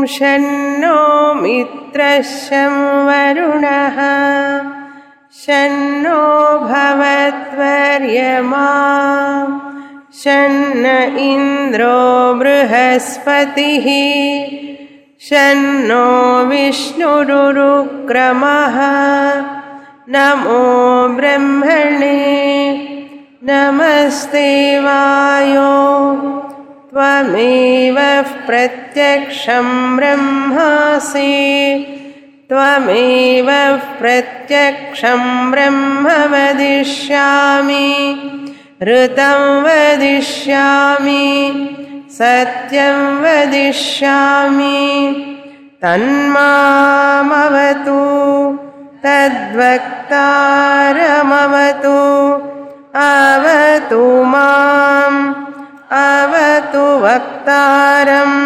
शन्नो मित्रशं वरुणः शन्नो भवत्वर्यमा शन्न इन्द्रो बृहस्पतिः शन्नो विष्णुरुरुक्रमः नमो ब्रह्मणे नमस्ते वायो त्वमेव प्रत्यक्षं ब्रह्मासि त्वमेव प्रत्यक्षं ब्रह्म वदिष्यामि ऋतं वदिष्यामि सत्यं वदिष्यामि तन्मामवतु तद्वक्तारमवतु अवतु माम् अवतु वक्तारम्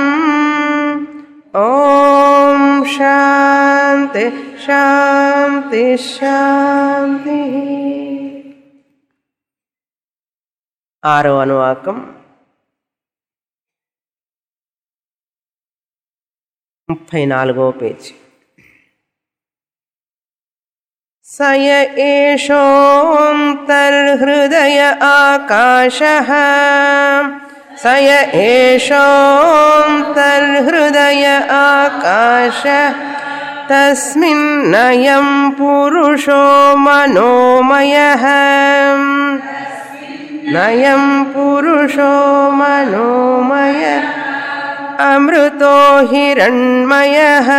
ॐ शान्ति शान्ति शान्तिः ఆరో అనువాకం ముప్పై నాలుగో పేజీ स य एषोऽन्तर्हृदय आकाशः स य एषोऽन्तर्हृदय आकाश तस्मिन्नयं पुरुषो मनोमयः नयं पुरुषो मनोमय अमृतो हिरण्मयः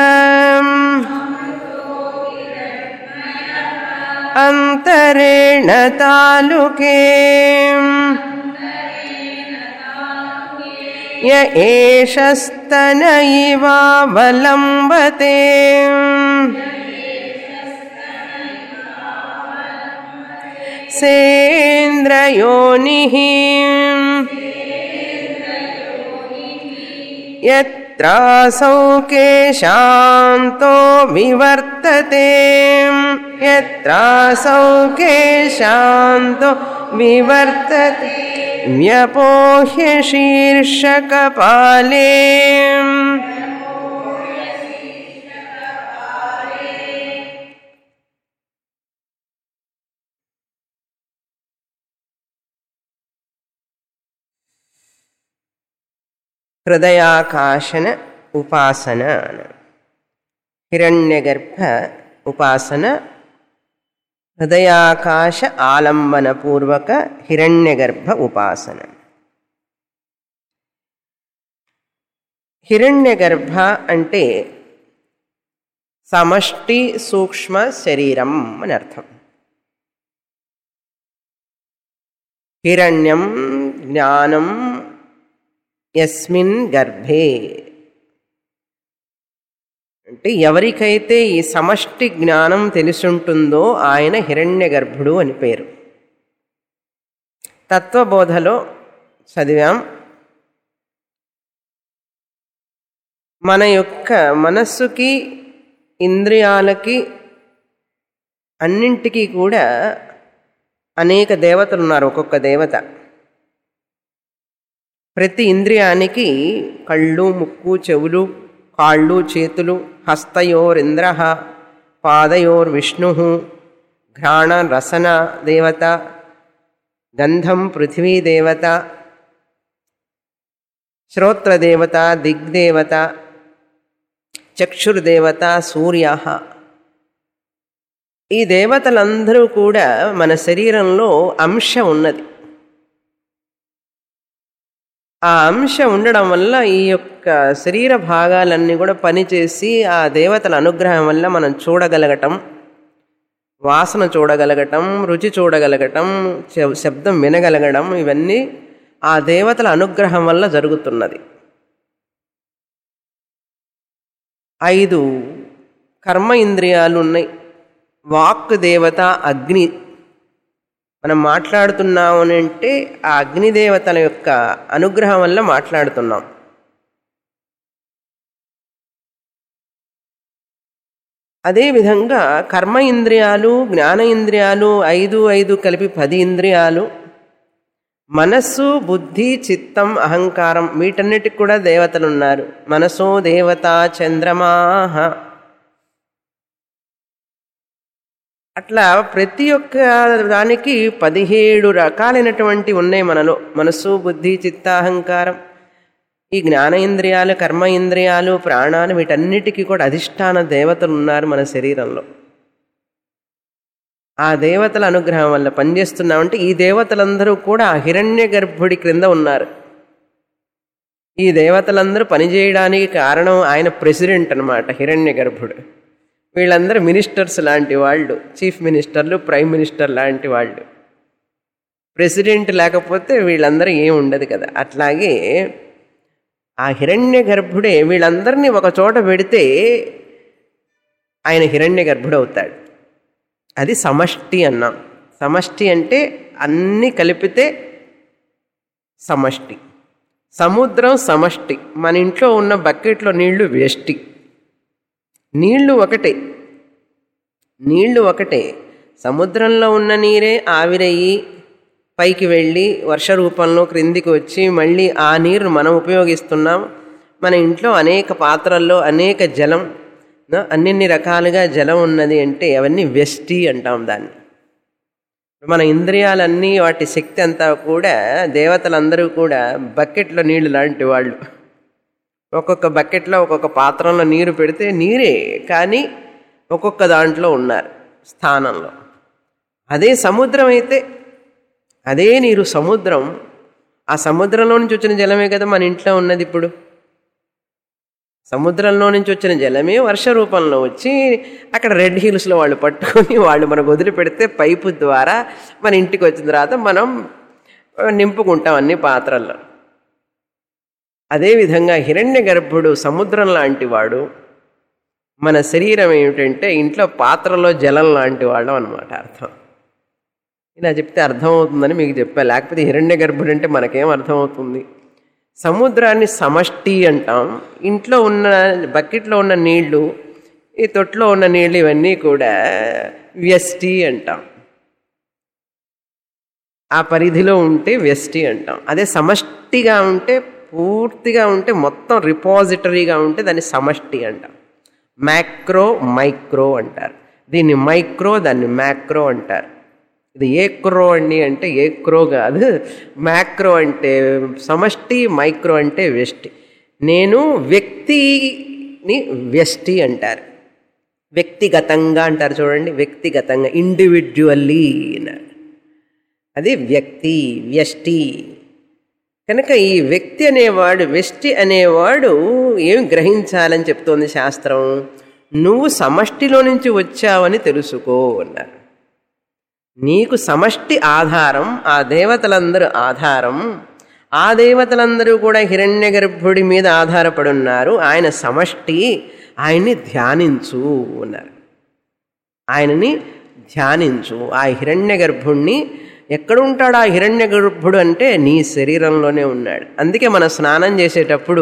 अन्तरेण तालुके य एषस्तन इवावलम्बते सेन्द्रयोनिः यत्रासौ केशान्तो विवर्तते यत्रासौ केशान्तो विवर्तते व्यपोह्य शीर्षकपाले హృదయాకాశన ఉపాసన హిరణ్యగర్భ ఉపాసన హృదయాకాశ ఆలంబన పూర్వక హిరణ్యగర్భ ఉపాసన హిరణ్యగర్భ అంటే సమష్టి సూక్ష్మ శరీరం అని అర్థం హిరణ్యం జ్ఞానం యస్మిన్ గర్భే అంటే ఎవరికైతే ఈ సమష్టి జ్ఞానం తెలిసుంటుందో ఆయన హిరణ్య గర్భుడు అని పేరు తత్వబోధలో చదివాం మన యొక్క మనస్సుకి ఇంద్రియాలకి అన్నింటికీ కూడా అనేక దేవతలు ఉన్నారు ఒక్కొక్క దేవత ప్రతి ఇంద్రియానికి కళ్ళు ముక్కు చెవులు కాళ్ళు చేతులు హస్తయోరింద్ర పాదయోర్ విష్ణు ఘ్రాణ రసన దేవత గంధం పృథివీ దేవత శ్రోత్రదేవత దిగ్దేవత చక్షుర్దేవత సూర్య ఈ దేవతలందరూ కూడా మన శరీరంలో అంశ ఉన్నది ఆ అంశ ఉండడం వల్ల ఈ యొక్క శరీర భాగాలన్నీ కూడా పనిచేసి ఆ దేవతల అనుగ్రహం వల్ల మనం చూడగలగటం వాసన చూడగలగటం రుచి చూడగలగటం శ- శబ్దం వినగలగడం ఇవన్నీ ఆ దేవతల అనుగ్రహం వల్ల జరుగుతున్నది ఐదు కర్మ ఇంద్రియాలు ఉన్నాయి వాక్ దేవత అగ్ని మనం మాట్లాడుతున్నాము అని అంటే ఆ అగ్నిదేవతల యొక్క అనుగ్రహం వల్ల మాట్లాడుతున్నాం అదేవిధంగా కర్మ ఇంద్రియాలు జ్ఞాన ఇంద్రియాలు ఐదు ఐదు కలిపి పది ఇంద్రియాలు మనస్సు బుద్ధి చిత్తం అహంకారం వీటన్నిటికి కూడా దేవతలు ఉన్నారు మనసు దేవత చంద్రమాహ అట్లా ప్రతి ఒక్క దానికి పదిహేడు రకాలైనటువంటి ఉన్నాయి మనలో మనస్సు బుద్ధి చిత్త అహంకారం ఈ జ్ఞానేంద్రియాలు కర్మ ఇంద్రియాలు ప్రాణాలు వీటన్నిటికీ కూడా అధిష్టాన దేవతలు ఉన్నారు మన శరీరంలో ఆ దేవతల అనుగ్రహం వల్ల పనిచేస్తున్నామంటే ఈ దేవతలందరూ కూడా ఆ హిరణ్య గర్భుడి క్రింద ఉన్నారు ఈ దేవతలందరూ పనిచేయడానికి కారణం ఆయన ప్రెసిడెంట్ అనమాట హిరణ్య గర్భుడు వీళ్ళందరూ మినిస్టర్స్ లాంటి వాళ్ళు చీఫ్ మినిస్టర్లు ప్రైమ్ మినిస్టర్ లాంటి వాళ్ళు ప్రెసిడెంట్ లేకపోతే వీళ్ళందరూ ఏం ఉండదు కదా అట్లాగే ఆ హిరణ్య గర్భుడే వీళ్ళందరినీ ఒక చోట పెడితే ఆయన హిరణ్య గర్భుడు అవుతాడు అది సమష్టి అన్నాం సమష్టి అంటే అన్నీ కలిపితే సమష్టి సముద్రం సమష్టి మన ఇంట్లో ఉన్న బకెట్లో నీళ్లు వేష్టి నీళ్లు ఒకటే నీళ్లు ఒకటే సముద్రంలో ఉన్న నీరే ఆవిరయ్యి పైకి వెళ్ళి వర్ష రూపంలో క్రిందికి వచ్చి మళ్ళీ ఆ నీరు మనం ఉపయోగిస్తున్నాం మన ఇంట్లో అనేక పాత్రల్లో అనేక జలం అన్నిన్ని రకాలుగా జలం ఉన్నది అంటే అవన్నీ వ్యష్టి అంటాం దాన్ని మన ఇంద్రియాలన్నీ వాటి శక్తి అంతా కూడా దేవతలందరూ కూడా బకెట్లో నీళ్లు లాంటి వాళ్ళు ఒక్కొక్క బకెట్లో ఒక్కొక్క పాత్రలో నీరు పెడితే నీరే కానీ ఒక్కొక్క దాంట్లో ఉన్నారు స్థానంలో అదే సముద్రం అయితే అదే నీరు సముద్రం ఆ సముద్రంలో నుంచి వచ్చిన జలమే కదా మన ఇంట్లో ఉన్నది ఇప్పుడు సముద్రంలో నుంచి వచ్చిన జలమే వర్ష రూపంలో వచ్చి అక్కడ రెడ్ హిల్స్లో వాళ్ళు పట్టుకొని వాళ్ళు మనకు వదిలిపెడితే పైపు ద్వారా మన ఇంటికి వచ్చిన తర్వాత మనం నింపుకుంటాం అన్ని పాత్రల్లో అదేవిధంగా హిరణ్య గర్భుడు సముద్రం లాంటి వాడు మన శరీరం ఏమిటంటే ఇంట్లో పాత్రలో జలం లాంటి వాళ్ళం అనమాట అర్థం ఇలా చెప్తే అర్థమవుతుందని మీకు చెప్పా లేకపోతే హిరణ్య గర్భుడు అంటే మనకేం అర్థమవుతుంది సముద్రాన్ని సమష్టి అంటాం ఇంట్లో ఉన్న బకెట్లో ఉన్న నీళ్లు ఈ తొట్లో ఉన్న నీళ్ళు ఇవన్నీ కూడా వ్యష్టి అంటాం ఆ పరిధిలో ఉంటే వ్యష్టి అంటాం అదే సమష్టిగా ఉంటే పూర్తిగా ఉంటే మొత్తం రిపాజిటరీగా ఉంటే దాన్ని సమష్టి అంటాం మ్యాక్రో మైక్రో అంటారు దీన్ని మైక్రో దాన్ని మ్యాక్రో అంటారు ఇది ఏ క్రో అండి అంటే ఏ క్రో కాదు మ్యాక్రో అంటే సమష్టి మైక్రో అంటే వ్యష్టి నేను వ్యక్తిని వ్యష్టి అంటారు వ్యక్తిగతంగా అంటారు చూడండి వ్యక్తిగతంగా ఇండివిజువల్లీ అది వ్యక్తి వ్యష్టి కనుక ఈ వ్యక్తి అనేవాడు వ్యష్టి అనేవాడు ఏం గ్రహించాలని చెప్తోంది శాస్త్రం నువ్వు సమష్టిలో నుంచి వచ్చావని తెలుసుకో అన్నారు నీకు సమష్టి ఆధారం ఆ దేవతలందరూ ఆధారం ఆ దేవతలందరూ కూడా హిరణ్య గర్భుడి మీద ఆధారపడి ఉన్నారు ఆయన సమష్టి ఆయన్ని ధ్యానించు అన్నారు ఆయనని ధ్యానించు ఆ హిరణ్య గర్భుణ్ణి ఎక్కడుంటాడు ఆ హిరణ్య గర్భుడు అంటే నీ శరీరంలోనే ఉన్నాడు అందుకే మనం స్నానం చేసేటప్పుడు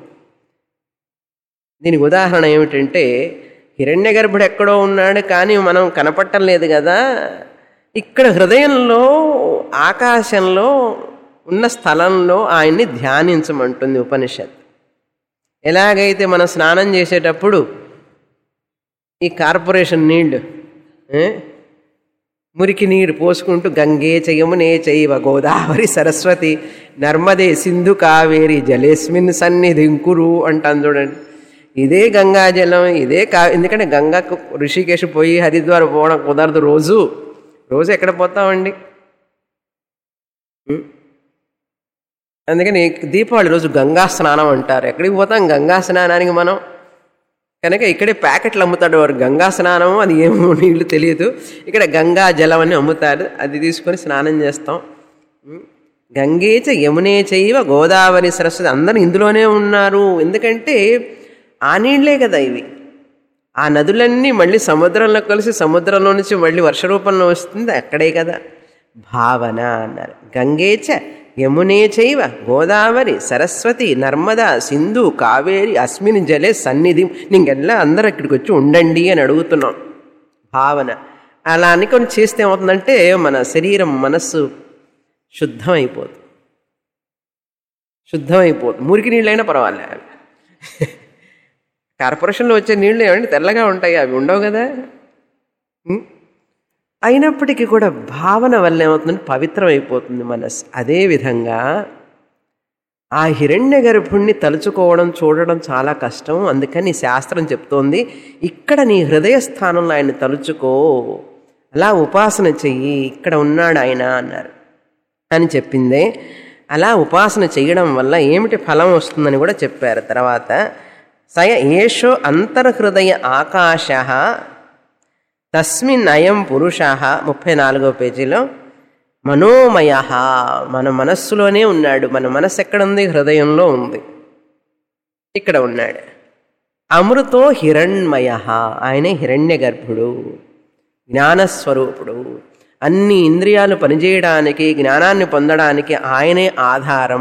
దీనికి ఉదాహరణ ఏమిటంటే హిరణ్య గర్భుడు ఎక్కడో ఉన్నాడు కానీ మనం కనపట్టం లేదు కదా ఇక్కడ హృదయంలో ఆకాశంలో ఉన్న స్థలంలో ఆయన్ని ధ్యానించమంటుంది ఉపనిషత్ ఎలాగైతే మనం స్నానం చేసేటప్పుడు ఈ కార్పొరేషన్ నీళ్లు మురికి నీరు పోసుకుంటూ గంగే చయమునే చైవ గోదావరి సరస్వతి నర్మదే సింధు కావేరి జలేస్మిన్ సన్నిధింకురు అంటాను చూడండి ఇదే గంగాజలం ఇదే కా ఎందుకంటే గంగాకు ఋషికేశ్ పోయి హరిద్వార్ పోవడం కుదరదు రోజు రోజు ఎక్కడ పోతామండి అందుకని దీపావళి రోజు గంగా స్నానం అంటారు ఎక్కడికి పోతాం గంగా స్నానానికి మనం కనుక ఇక్కడే ప్యాకెట్లు అమ్ముతాడు వారు గంగా స్నానం అది ఏమో నీళ్ళు తెలియదు ఇక్కడ గంగా జలం అని అమ్ముతారు అది తీసుకొని స్నానం చేస్తాం గంగేచ యమునే చైవ గోదావరి సరస్వతి అందరూ ఇందులోనే ఉన్నారు ఎందుకంటే ఆ నీళ్లే కదా ఇవి ఆ నదులన్నీ మళ్ళీ సముద్రంలో కలిసి సముద్రంలో నుంచి మళ్ళీ వర్ష రూపంలో వస్తుంది అక్కడే కదా భావన అన్నారు గంగేచ యమునే చైవ గోదావరి సరస్వతి నర్మద సింధు కావేరి అస్మిన్ జలే సన్నిధి నీకెల్లా అందరూ ఇక్కడికి వచ్చి ఉండండి అని అడుగుతున్నాం భావన అలా అనుకొని చేస్తే ఏమవుతుందంటే మన శరీరం మనస్సు శుద్ధమైపోతుంది శుద్ధమైపోతుంది మురికి నీళ్ళైనా పర్వాలే కార్పొరేషన్లో వచ్చే నీళ్ళు ఏమంటే తెల్లగా ఉంటాయి అవి ఉండవు కదా ఉం? అయినప్పటికీ కూడా భావన వల్ల ఏమవుతుందంటే పవిత్రమైపోతుంది మనసు అదేవిధంగా ఆ హిరణ్య గర్భుణ్ణి తలుచుకోవడం చూడడం చాలా కష్టం అందుకని శాస్త్రం చెప్తోంది ఇక్కడ నీ హృదయ స్థానంలో ఆయన తలుచుకో అలా ఉపాసన చెయ్యి ఇక్కడ ఉన్నాడు ఆయన అన్నారు అని చెప్పిందే అలా ఉపాసన చేయడం వల్ల ఏమిటి ఫలం వస్తుందని కూడా చెప్పారు తర్వాత సయ ఏషో అంతర్హృదయ ఆకాశ తస్మిన్ అయం పురుష ముప్పై నాలుగో పేజీలో మనోమయ మన మనస్సులోనే ఉన్నాడు మన మనస్సు ఎక్కడుంది హృదయంలో ఉంది ఇక్కడ ఉన్నాడు అమృతో హిరణ్మయ ఆయనే హిరణ్య గర్భుడు జ్ఞానస్వరూపుడు అన్ని ఇంద్రియాలు పనిచేయడానికి జ్ఞానాన్ని పొందడానికి ఆయనే ఆధారం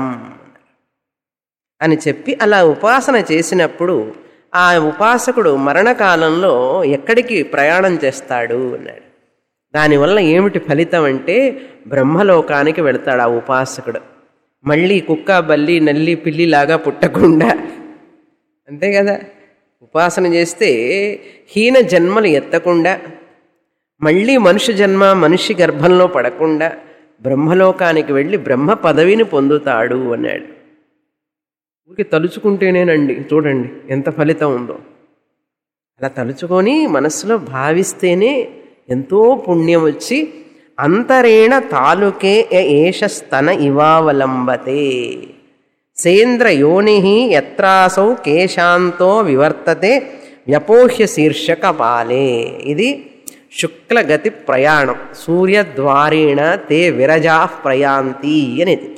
అని చెప్పి అలా ఉపాసన చేసినప్పుడు ఆ ఉపాసకుడు మరణకాలంలో ఎక్కడికి ప్రయాణం చేస్తాడు అన్నాడు దానివల్ల ఏమిటి ఫలితం అంటే బ్రహ్మలోకానికి వెళతాడు ఆ ఉపాసకుడు మళ్ళీ కుక్క బల్లి నల్లి పిల్లిలాగా పుట్టకుండా అంతే కదా ఉపాసన చేస్తే హీన జన్మలు ఎత్తకుండా మళ్ళీ మనుష్య జన్మ మనిషి గర్భంలో పడకుండా బ్రహ్మలోకానికి వెళ్ళి బ్రహ్మ పదవిని పొందుతాడు అన్నాడు ఊరికి తలుచుకుంటేనేనండి చూడండి ఎంత ఫలితం ఉందో అలా తలుచుకొని మనస్సులో భావిస్తేనే ఎంతో పుణ్యం వచ్చి అంతరేణ తాలూకే ఏష స్తన ఇవావలంబతే సేంద్ర యోని ఎత్రాసౌ కేశాంతో వివర్తతే వ్యపోహ్య శీర్షక పాలే ఇది శుక్లగతి ప్రయాణం సూర్యద్వారేణ తే విరజా ప్రయాంతి అనేది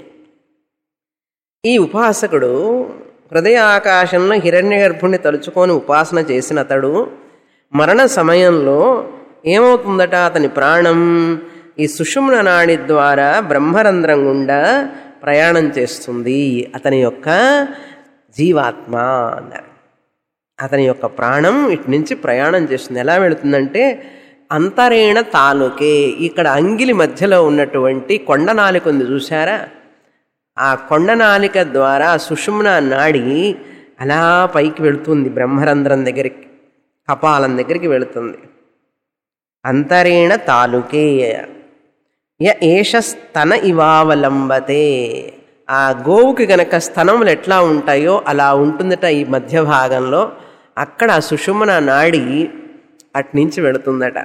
ఈ ఉపాసకుడు హృదయాకాశంలో హిరణ్య గర్భుణ్ణి తలుచుకొని ఉపాసన చేసిన అతడు మరణ సమయంలో ఏమవుతుందట అతని ప్రాణం ఈ సుషుమ్న నాడి ద్వారా బ్రహ్మరంధ్రం గుండా ప్రయాణం చేస్తుంది అతని యొక్క జీవాత్మ అన్నారు అతని యొక్క ప్రాణం ఇటు నుంచి ప్రయాణం చేస్తుంది ఎలా వెళుతుందంటే అంతరేణ తాలూకే ఇక్కడ అంగిలి మధ్యలో ఉన్నటువంటి కొండనాలిక ఉంది చూసారా ఆ కొండనాలిక ద్వారా సుషుమ్న నాడి అలా పైకి వెళుతుంది బ్రహ్మరంధ్రం దగ్గరికి కపాలం దగ్గరికి వెళుతుంది అంతరేణ తాలూకే య ఏష స్తన ఇవావలంబతే ఆ గోవుకి గనక స్తనములు ఎట్లా ఉంటాయో అలా ఉంటుందట ఈ మధ్య భాగంలో అక్కడ ఆ సుషుమ్న నాడి అట్నుంచి వెళుతుందట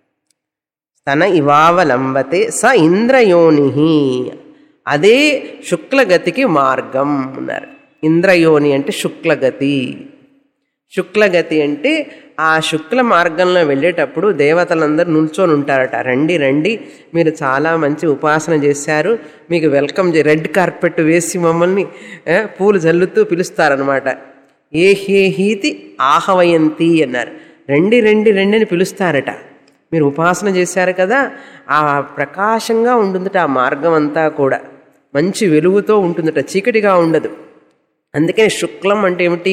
స్తన ఇవావలంబతే స ఇంద్రయోని అదే శుక్లగతికి మార్గం అన్నారు ఇంద్రయోని అంటే శుక్లగతి శుక్లగతి అంటే ఆ శుక్ల మార్గంలో వెళ్ళేటప్పుడు దేవతలందరూ నిల్చొని ఉంటారట రండి రండి మీరు చాలా మంచి ఉపాసన చేశారు మీకు వెల్కమ్ చే రెడ్ కార్పెట్ వేసి మమ్మల్ని ఆ, పూలు జల్లుతూ పిలుస్తారనమాట ఏ హే హీతి ఆహవయంతి అన్నారు రండి రండి రండి అని పిలుస్తారట మీరు ఉపాసన చేశారు కదా ఆ ప్రకాశంగా ఉంటుందట ఆ మార్గం అంతా కూడా మంచి వెలుగుతో ఉంటుందట చీకటిగా ఉండదు అందుకని శుక్లం అంటే ఏమిటి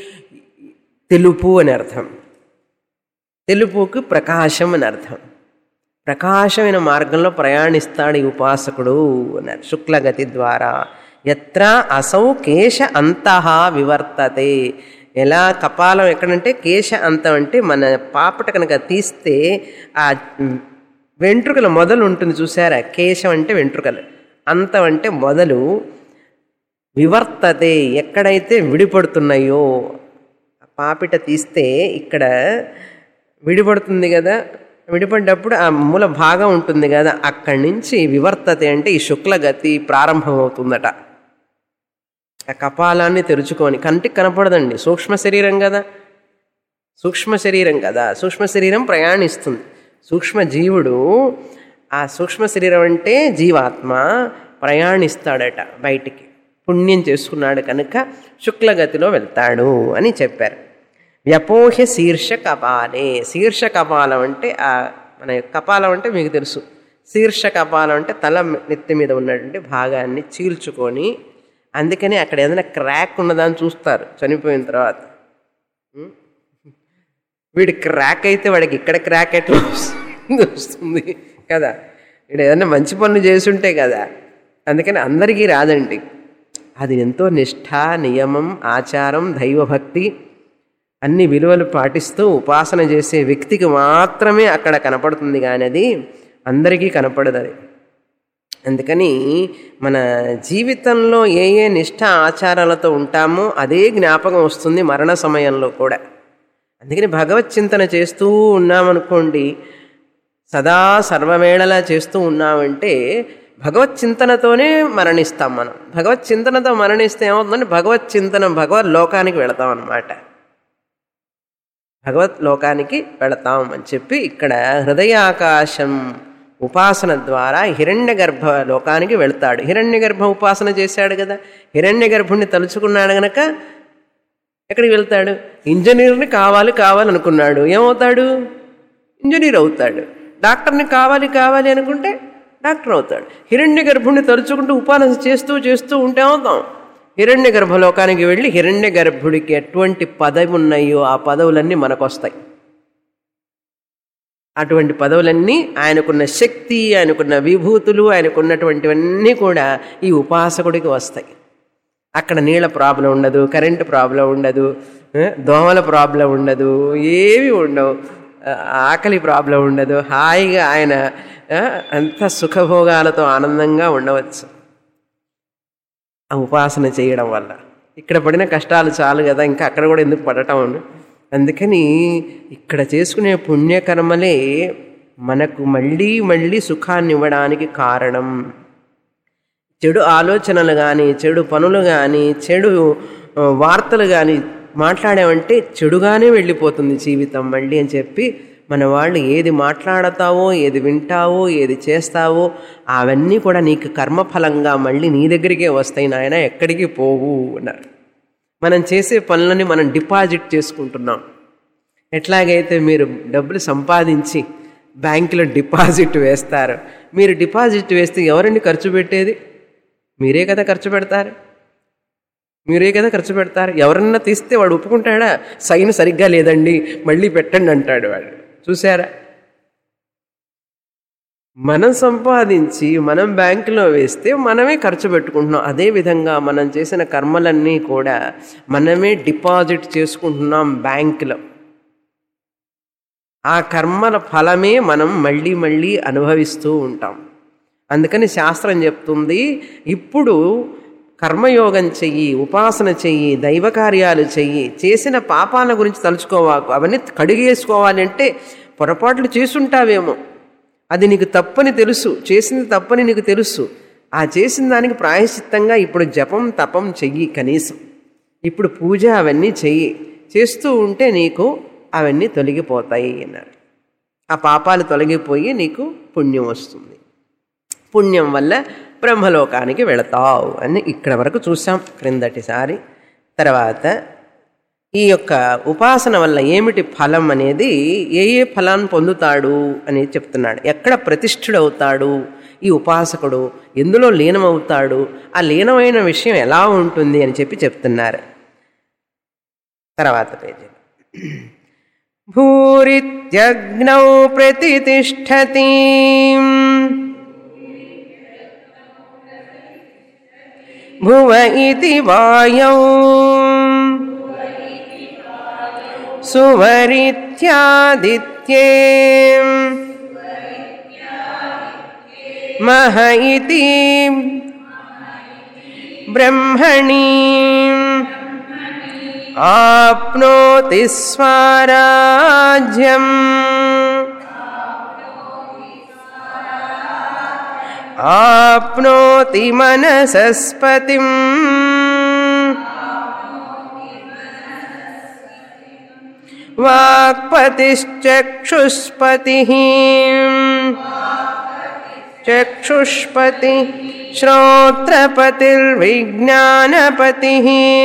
తెలుపు అని అర్థం తెలుపుకు ప్రకాశం అని అర్థం ప్రకాశమైన మార్గంలో ప్రయాణిస్తాడు ఈ ఉపాసకుడు అన్నారు శుక్లగతి ద్వారా ఎత్ర అసౌ కేశ అంతః వివర్తతే ఎలా కపాలం ఎక్కడంటే కేశ అంతం అంటే మన పాపట కనుక తీస్తే ఆ వెంట్రుకల మొదలు ఉంటుంది చూసారా కేశం అంటే వెంట్రుకలు అంతం అంటే మొదలు వివర్తతే ఎక్కడైతే విడిపడుతున్నాయో ఆ పాపిట తీస్తే ఇక్కడ విడిపడుతుంది కదా విడిపడ్డప్పుడు ఆ మూల భాగం ఉంటుంది కదా అక్కడి నుంచి వివర్తతే అంటే ఈ శుక్లగతి ప్రారంభమవుతుందట ఆ కపాలాన్ని తెరుచుకొని కంటికి కనపడదండి సూక్ష్మ శరీరం కదా సూక్ష్మ శరీరం కదా సూక్ష్మ శరీరం ప్రయాణిస్తుంది సూక్ష్మ జీవుడు ఆ సూక్ష్మ శరీరం అంటే జీవాత్మ ప్రయాణిస్తాడట బయటికి పుణ్యం చేసుకున్నాడు కనుక శుక్లగతిలో వెళ్తాడు అని చెప్పారు వ్యపోహ్య శీర్ష కపాలే శీర్ష కపాలం అంటే ఆ మన కపాలం అంటే మీకు తెలుసు శీర్ష కపాలం అంటే తల నెత్తి మీద ఉన్నటువంటి భాగాన్ని చీల్చుకొని అందుకని అక్కడ ఏదైనా క్రాక్ ఉన్నదాన్ని చూస్తారు చనిపోయిన తర్వాత ఉం? వీడి క్రాక్ అయితే వాడికి ఇక్కడ క్రాక్ ఎట్లా వస్తుంది వస్తుంది కదా వీడు ఏదైనా మంచి పనులు చేసుంటే కదా అందుకని అందరికీ రాదండి అది ఎంతో నిష్ఠ నియమం ఆచారం దైవభక్తి అన్ని విలువలు పాటిస్తూ ఉపాసన చేసే వ్యక్తికి మాత్రమే అక్కడ కనపడుతుంది కానీ అది అందరికీ కనపడదు అది అందుకని మన జీవితంలో ఏ ఏ నిష్ఠ ఆచారాలతో ఉంటామో అదే జ్ఞాపకం వస్తుంది మరణ సమయంలో కూడా అందుకని భగవత్ చింతన చేస్తూ ఉన్నామనుకోండి సదా సర్వవేళలా చేస్తూ ఉన్నామంటే భగవత్ చింతనతోనే మరణిస్తాం మనం భగవత్ చింతనతో మరణిస్తే ఏమవుతుందంటే భగవత్ చింతన భగవత్ లోకానికి వెళతాం అన్నమాట భగవత్ లోకానికి వెళతాం అని చెప్పి ఇక్కడ హృదయాకాశం ఉపాసన ద్వారా హిరణ్య గర్భ లోకానికి వెళ్తాడు హిరణ్య గర్భ ఉపాసన చేశాడు కదా హిరణ్య గర్భుణ్ణి తలుచుకున్నాడు గనక ఎక్కడికి వెళ్తాడు ఇంజనీర్ని కావాలి కావాలనుకున్నాడు ఏమవుతాడు ఇంజనీర్ అవుతాడు డాక్టర్ని కావాలి కావాలి అనుకుంటే డాక్టర్ అవుతాడు హిరణ్య గర్భుణ్ణి తలుచుకుంటూ ఉపాసన చేస్తూ చేస్తూ ఉంటే అవుతాం హిరణ్య గర్భలోకానికి వెళ్ళి హిరణ్య గర్భుడికి ఎటువంటి పదవి ఉన్నాయో ఆ పదవులన్నీ మనకు వస్తాయి అటువంటి పదవులన్నీ ఆయనకున్న శక్తి ఆయనకున్న విభూతులు ఆయనకున్నటువంటివన్నీ కూడా ఈ ఉపాసకుడికి వస్తాయి అక్కడ నీళ్ళ ప్రాబ్లం ఉండదు కరెంటు ప్రాబ్లం ఉండదు ఆ, దోమల ప్రాబ్లం ఉండదు ఏవి ఉండవు ఆ, ఆకలి ప్రాబ్లం ఉండదు హాయిగా ఆయన ఆ, అంత సుఖభోగాలతో ఆనందంగా ఉండవచ్చు ఆ ఉపాసన చేయడం వల్ల ఇక్కడ పడిన కష్టాలు చాలు కదా ఇంకా అక్కడ కూడా ఎందుకు పడటం అందుకని ఇక్కడ చేసుకునే పుణ్యకర్మలే మనకు మళ్ళీ మళ్ళీ సుఖాన్ని ఇవ్వడానికి కారణం చెడు ఆలోచనలు కానీ చెడు పనులు కానీ చెడు ఆ, వార్తలు కానీ మాట్లాడామంటే చెడుగానే వెళ్ళిపోతుంది జీవితం మళ్ళీ అని చెప్పి మన వాళ్ళు ఏది మాట్లాడతావో ఏది వింటావో ఏది చేస్తావో అవన్నీ కూడా నీకు కర్మఫలంగా మళ్ళీ నీ దగ్గరికే వస్తాయి నాయన ఎక్కడికి పోవు అన్నారు మనం చేసే పనులని మనం డిపాజిట్ చేసుకుంటున్నాం ఎట్లాగైతే మీరు డబ్బులు సంపాదించి బ్యాంకులో డిపాజిట్ వేస్తారు మీరు డిపాజిట్ వేస్తే ఎవరండి ఖర్చు పెట్టేది మీరే కదా ఖర్చు పెడతారు మీరే కదా ఖర్చు పెడతారు ఎవరన్నా తీస్తే వాడు ఒప్పుకుంటాడా సైన్ సరిగ్గా లేదండి మళ్ళీ పెట్టండి అంటాడు వాడు చూసారా మనం సంపాదించి మనం బ్యాంకులో వేస్తే మనమే ఖర్చు పెట్టుకుంటున్నాం అదే విధంగా మనం చేసిన కర్మలన్నీ కూడా మనమే డిపాజిట్ చేసుకుంటున్నాం బ్యాంకులో ఆ కర్మల ఫలమే మనం మళ్ళీ మళ్ళీ అనుభవిస్తూ ఉంటాం అందుకని శాస్త్రం చెప్తుంది ఇప్పుడు కర్మయోగం చెయ్యి ఉపాసన చెయ్యి దైవ కార్యాలు చెయ్యి చేసిన పాపాల గురించి తలుచుకోవాకు అవన్నీ కడిగేసుకోవాలి అంటే పొరపాట్లు చేసుంటావేమో అది నీకు తప్పని తెలుసు చేసింది తప్పని నీకు తెలుసు ఆ చేసిన దానికి ప్రాయశ్చిత్తంగా ఇప్పుడు జపం తపం చెయ్యి కనీసం ఇప్పుడు పూజ అవన్నీ చెయ్యి చేస్తూ ఉంటే నీకు అవన్నీ తొలగిపోతాయి అన్నారు ఆ పాపాలు తొలగిపోయి నీకు పుణ్యం వస్తుంది పుణ్యం వల్ల బ్రహ్మలోకానికి వెళతావు అని ఇక్కడ వరకు చూసాం క్రిందటిసారి తర్వాత ఈ యొక్క ఉపాసన వల్ల ఏమిటి ఫలం అనేది ఏ ఏ ఫలాన్ని పొందుతాడు అని చెప్తున్నాడు ఎక్కడ ప్రతిష్ఠుడవుతాడు ఈ ఉపాసకుడు ఎందులో లీనమవుతాడు ఆ లీనమైన విషయం ఎలా ఉంటుంది అని చెప్పి చెప్తున్నారు తర్వాత పేజీ భూరిత్యగ్నౌ ప్రతిష్టతి భువ ఇది వాయౌ సువరిత్యాదిత్యే మహ ఇతి బ్రహ్మణి ఆప్నోతి స్వరాజ్యం ఆప్నోతి మనసస్పతిం వాక్పతిశ్చక్షుష్పతి చక్షుష్పతి శ్రోత్రపతిర్విజ్ఞానపతి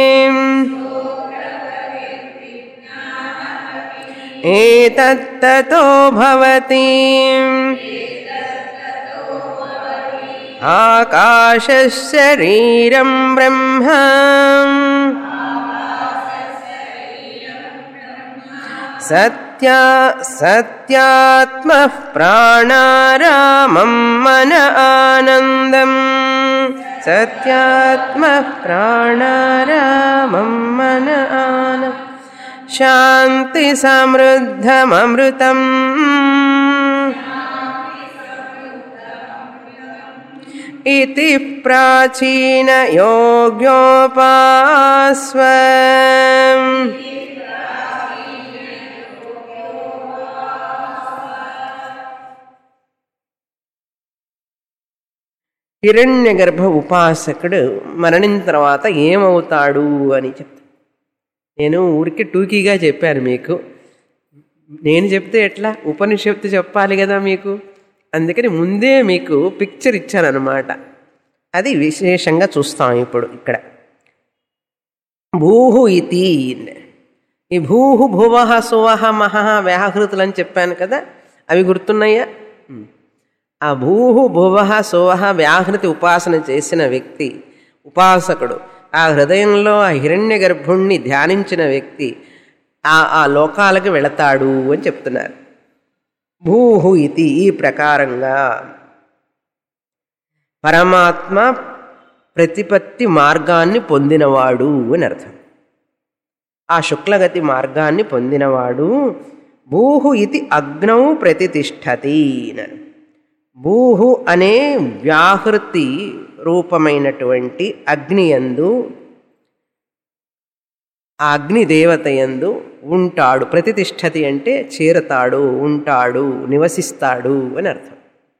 ఏతత్తతో భవతి ఆకాశశరీరం బ్రహ్మ సత్యా సత్యాత్మ ప్రాణారామం మన ఆనందం సత్యాత్మ ప్రాణారామం మన ఆన శాంతి సమృద్ధమమృతం इति प्राचीनयोग्योपास्व హిరణ్య గర్భ ఉపాసకుడు మరణిన తర్వాత ఏమవుతాడు అని చెప్తా నేను ఊరికి టూకీగా చెప్పాను మీకు నేను చెప్తే ఎట్లా ఉపనిషత్తు చెప్పాలి కదా మీకు అందుకని ముందే మీకు పిక్చర్ ఇచ్చానమాట అది విశేషంగా చూస్తాం ఇప్పుడు ఇక్కడ భూహు ఇతి ఈ భూహు భువహ సువహ మహ వ్యాహృతులు అని చెప్పాను కదా అవి గుర్తున్నాయా ఆ భూహు భువహ సువహ వ్యాహృతి ఉపాసన చేసిన వ్యక్తి ఉపాసకుడు ఆ హృదయంలో ఆ హిరణ్య గర్భుణ్ణి ధ్యానించిన వ్యక్తి ఆ ఆ లోకాలకు వెళతాడు అని చెప్తున్నారు భూహు ఇది ఈ ప్రకారంగా పరమాత్మ ప్రతిపత్తి మార్గాన్ని పొందినవాడు అని అర్థం ఆ శుక్లగతి మార్గాన్ని పొందినవాడు భూహు ఇది అగ్నౌ ప్రతిష్టతి భూహు అనే వ్యాహృతి రూపమైనటువంటి అగ్నియందు ఆ అగ్ని దేవతయందు ఉంటాడు ప్రతిష్టతి అంటే చేరతాడు ఉంటాడు నివసిస్తాడు అని అర్థం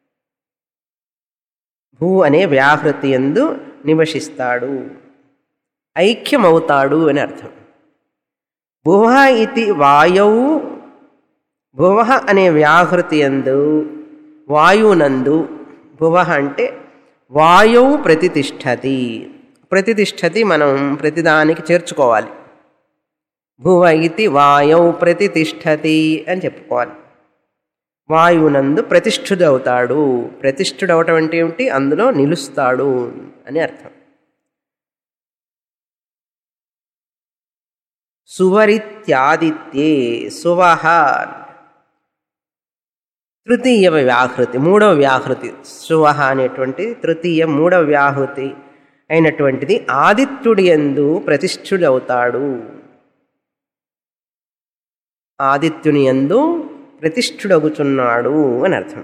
భూ అనే వ్యాహృతి ఎందు నివసిస్తాడు ఐక్యమవుతాడు అని అర్థం భువ ఇది వాయువు భువ అనే వ్యాహృతి ఎందు వాయునందు భువ అంటే వాయువు ప్రతిష్టతి ప్రతిష్టతి మనం ప్రతిదానికి చేర్చుకోవాలి భువ ఇది వాయౌ ప్రతిష్టతి అని చెప్పుకోవాలి వాయువునందు ప్రతిష్ఠుడవుతాడు ప్రతిష్ఠుడవటం అంటే ఏమిటి అందులో నిలుస్తాడు అని అర్థం సువరిత్యాదిత్యే సువహ తృతీయ వ్యాహృతి మూడవ వ్యాహృతి సువహ అనేటువంటి తృతీయ మూడవ వ్యాహృతి అయినటువంటిది ఆదిత్యుడి ఎందు ప్రతిష్ఠుడవుతాడు ఆదిత్యుని ఎందు ప్రతిష్ఠుడగుచున్నాడు అని అర్థం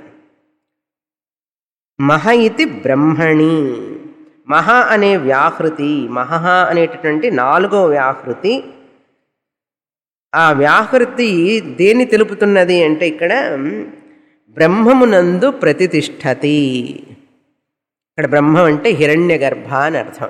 మహ ఇది బ్రహ్మణి మహ అనే వ్యాహృతి మహ అనేటటువంటి నాలుగో వ్యాహృతి ఆ వ్యాహృతి దేన్ని తెలుపుతున్నది అంటే ఇక్కడ బ్రహ్మమునందు ప్రతిష్టతి ఇక్కడ బ్రహ్మం అంటే హిరణ్య గర్భ అని అర్థం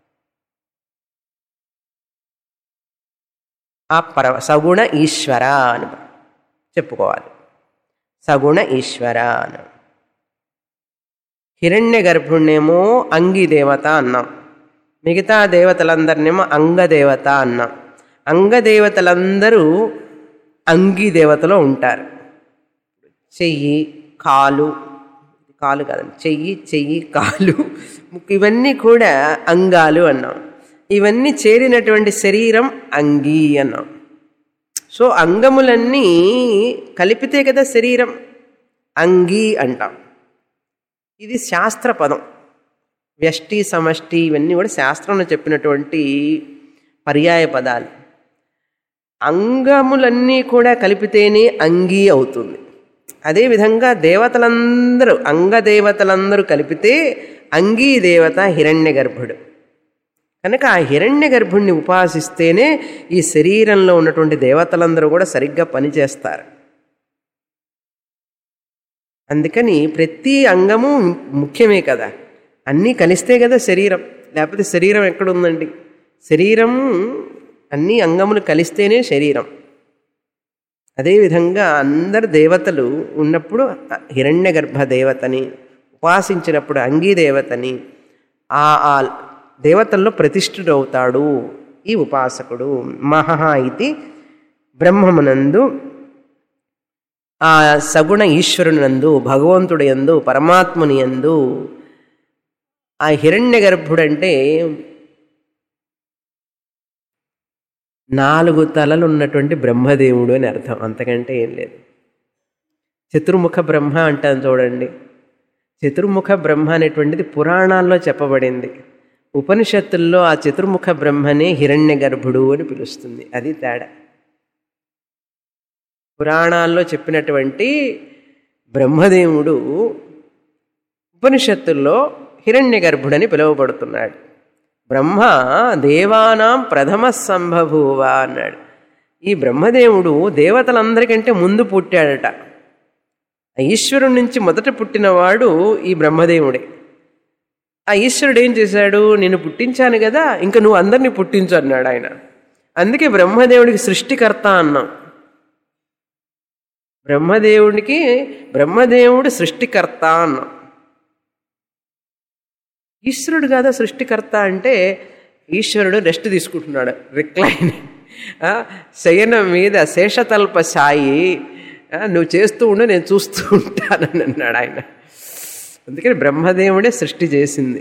ఆ పర సగుణ ఈశ్వర అని చెప్పుకోవాలి సగుణ ఈశ్వర అని హిరణ్య గర్భుణ్ణేమో అంగి దేవత అన్నాం మిగతా దేవతలందరినేమో అంగదేవత అన్నాం అంగదేవతలందరూ అంగి దేవతలో ఉంటారు చెయ్యి కాలు కాలు కాదండి చెయ్యి చెయ్యి కాలు ఇవన్నీ కూడా అంగాలు అన్నాం ఇవన్నీ చేరినటువంటి శరీరం అంగి అన్నాం సో అంగములన్నీ కలిపితే కదా శరీరం అంగి అంటాం ఇది శాస్త్ర పదం వ్యష్టి సమష్టి ఇవన్నీ కూడా శాస్త్రంలో చెప్పినటువంటి పర్యాయ పదాలు అంగములన్నీ కూడా కలిపితేనే అంగీ అవుతుంది అదేవిధంగా దేవతలందరూ అంగదేవతలందరూ కలిపితే అంగీ దేవత హిరణ్య గర్భుడు కనుక ఆ హిరణ్య గర్భుణ్ణి ఉపాసిస్తేనే ఈ శరీరంలో ఉన్నటువంటి దేవతలందరూ కూడా సరిగ్గా పనిచేస్తారు అందుకని ప్రతి అంగము ముఖ్యమే కదా అన్నీ కలిస్తే కదా శరీరం లేకపోతే శరీరం ఎక్కడుందండి శరీరం అన్ని అంగములు కలిస్తేనే శరీరం అదేవిధంగా అందరు దేవతలు ఉన్నప్పుడు హిరణ్య గర్భ దేవతని ఉపాసించినప్పుడు అంగీ దేవతని ఆ ఆ దేవతల్లో ప్రతిష్ఠుడవుతాడు ఈ ఉపాసకుడు మహ ఇది బ్రహ్మమునందు ఆ సగుణ ఈశ్వరునందు భగవంతుడి యందు పరమాత్ముని యందు ఆ హిరణ్య గర్భుడంటే నాలుగు తలలు ఉన్నటువంటి బ్రహ్మదేవుడు అని అర్థం అంతకంటే ఏం లేదు చతుర్ముఖ బ్రహ్మ అంటాను చూడండి చతుర్ముఖ బ్రహ్మ అనేటువంటిది పురాణాల్లో చెప్పబడింది ఉపనిషత్తుల్లో ఆ చతుర్ముఖ బ్రహ్మనే హిరణ్య గర్భుడు అని పిలుస్తుంది అది తేడా పురాణాల్లో చెప్పినటువంటి బ్రహ్మదేవుడు ఉపనిషత్తుల్లో హిరణ్య గర్భుడని పిలువబడుతున్నాడు బ్రహ్మ దేవానాం ప్రథమ సంభభూవ అన్నాడు ఈ బ్రహ్మదేవుడు దేవతలందరికంటే ముందు పుట్టాడట ఆ ఈశ్వరుడి నుంచి మొదట పుట్టినవాడు ఈ బ్రహ్మదేవుడే ఆ ఈశ్వరుడు ఏం చేశాడు నేను పుట్టించాను కదా ఇంకా నువ్వు అందరినీ పుట్టించు అన్నాడు ఆయన అందుకే బ్రహ్మదేవుడికి సృష్టికర్త అన్నాం బ్రహ్మదేవుడికి బ్రహ్మదేవుడు సృష్టికర్త అన్నాం ఈశ్వరుడు కాదా సృష్టికర్త అంటే ఈశ్వరుడు రెస్ట్ తీసుకుంటున్నాడు రిక్లైన్ ఆ, శయనం మీద శేషతల్ప సాయి ఆ, నువ్వు చేస్తూ ఉండు నేను చూస్తూ ఉంటానని అన్నాడు ఆయన అందుకని బ్రహ్మదేవుడే సృష్టి చేసింది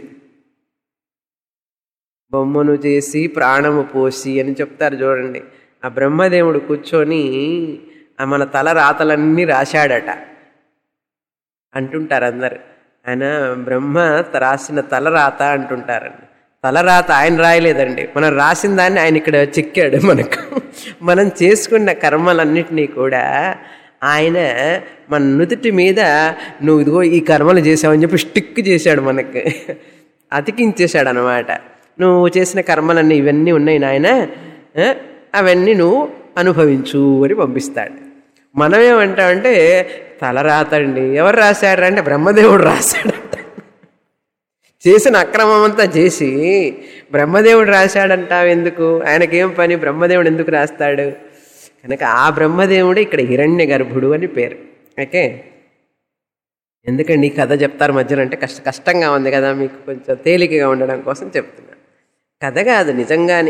బొమ్మను చేసి ప్రాణము పోసి అని చెప్తారు చూడండి ఆ బ్రహ్మదేవుడు కూర్చొని ఆ మన తల రాతలన్నీ రాశాడట అంటుంటారు అందరు ఆయన బ్రహ్మ రాసిన తలరాత అంటుంటారండి తలరాత ఆయన రాయలేదండి మనం రాసిన దాన్ని ఆయన ఇక్కడ చిక్కాడు మనకు మనం చేసుకున్న కర్మలన్నిటినీ కూడా ఆయన మన నుదుటి మీద నువ్వు ఇదిగో ఈ కర్మలు చేసావని చెప్పి స్టిక్ చేశాడు మనకి అతికించేశాడు అనమాట నువ్వు చేసిన కర్మలన్నీ ఇవన్నీ ఉన్నాయి నాయన ఆ, అవన్నీ నువ్వు అనుభవించు అని పంపిస్తాడు మనం ఏమంటామంటే తలరాతండి ఎవరు రాశాడు అంటే బ్రహ్మదేవుడు రాశాడట చేసిన అక్రమం అంతా చేసి బ్రహ్మదేవుడు రాశాడంటావు ఎందుకు ఆయనకేం పని బ్రహ్మదేవుడు ఎందుకు రాస్తాడు కనుక ఆ బ్రహ్మదేవుడే ఇక్కడ హిరణ్య గర్భుడు అని పేరు ఓకే ఎందుకండి ఈ కథ చెప్తారు మధ్యలో అంటే కష్ట కష్టంగా ఉంది కదా మీకు కొంచెం తేలికగా ఉండడం కోసం చెప్తున్నా కథ కాదు నిజంగానే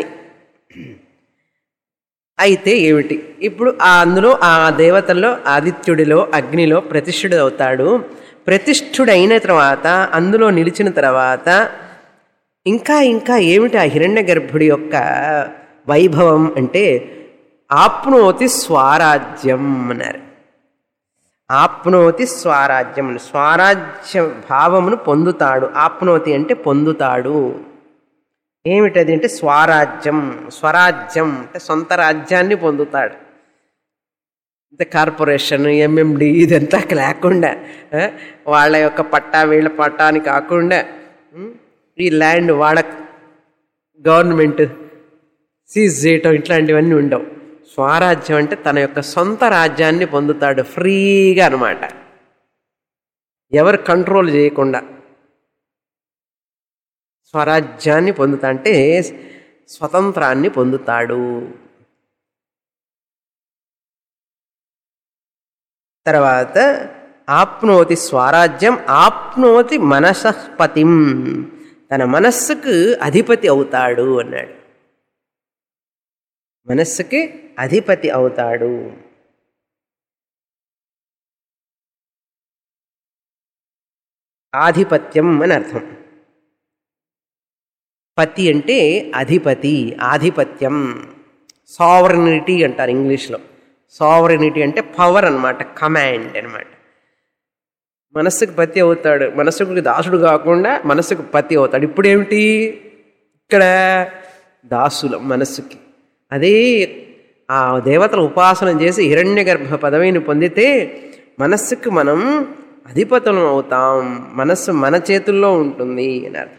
అయితే ఏమిటి ఇప్పుడు ఆ అందులో ఆ దేవతల్లో ఆదిత్యుడిలో అగ్నిలో ప్రతిష్ఠుడు అవుతాడు ప్రతిష్ఠుడైన తర్వాత అందులో నిలిచిన తర్వాత ఇంకా ఇంకా ఏమిటి ఆ హిరణ్య గర్భుడి యొక్క వైభవం అంటే ఆప్నోతి స్వారాజ్యం అన్నారు ఆప్నోతి స్వరాజ్యం స్వరాజ్య భావమును పొందుతాడు ఆప్నోతి అంటే పొందుతాడు ఏమిటది అంటే స్వరాజ్యం స్వరాజ్యం అంటే సొంత రాజ్యాన్ని పొందుతాడు ఇంత కార్పొరేషన్ ఎంఎండి ఇదంతా లేకుండా ఆ, వాళ్ళ యొక్క పట్టా వీళ్ళ పట్టా అని కాకుండా ఉం, ఈ ల్యాండ్ వాడ గవర్నమెంట్ సీజ్ చేయటం ఇట్లాంటివన్నీ ఉండవు స్వరాజ్యం అంటే తన యొక్క సొంత రాజ్యాన్ని పొందుతాడు ఫ్రీగా అనమాట ఎవరు కంట్రోల్ చేయకుండా స్వరాజ్యాన్ని పొందుతా అంటే స్వతంత్రాన్ని పొందుతాడు తర్వాత ఆప్నోతి స్వరాజ్యం ఆప్నోతి మనసపతిం తన మనస్సుకు అధిపతి అవుతాడు అన్నాడు మనస్సుకి అధిపతి అవుతాడు ఆధిపత్యం అని అర్థం పతి అంటే అధిపతి ఆధిపత్యం సావరనిటీ అంటారు ఇంగ్లీష్లో సావరనిటీ అంటే పవర్ అన్నమాట కమాండ్ అన్నమాట మనస్సుకు పతి అవుతాడు మనస్సుకు దాసుడు కాకుండా మనస్సుకు పతి అవుతాడు ఇప్పుడు ఏమిటి ఇక్కడ దాసులం మనస్సుకి అదే ఆ దేవతల ఉపాసన చేసి హిరణ్య గర్భ పదవిని పొందితే మనస్సుకు మనం అధిపతులం అవుతాం మనస్సు మన చేతుల్లో ఉంటుంది అని అర్థం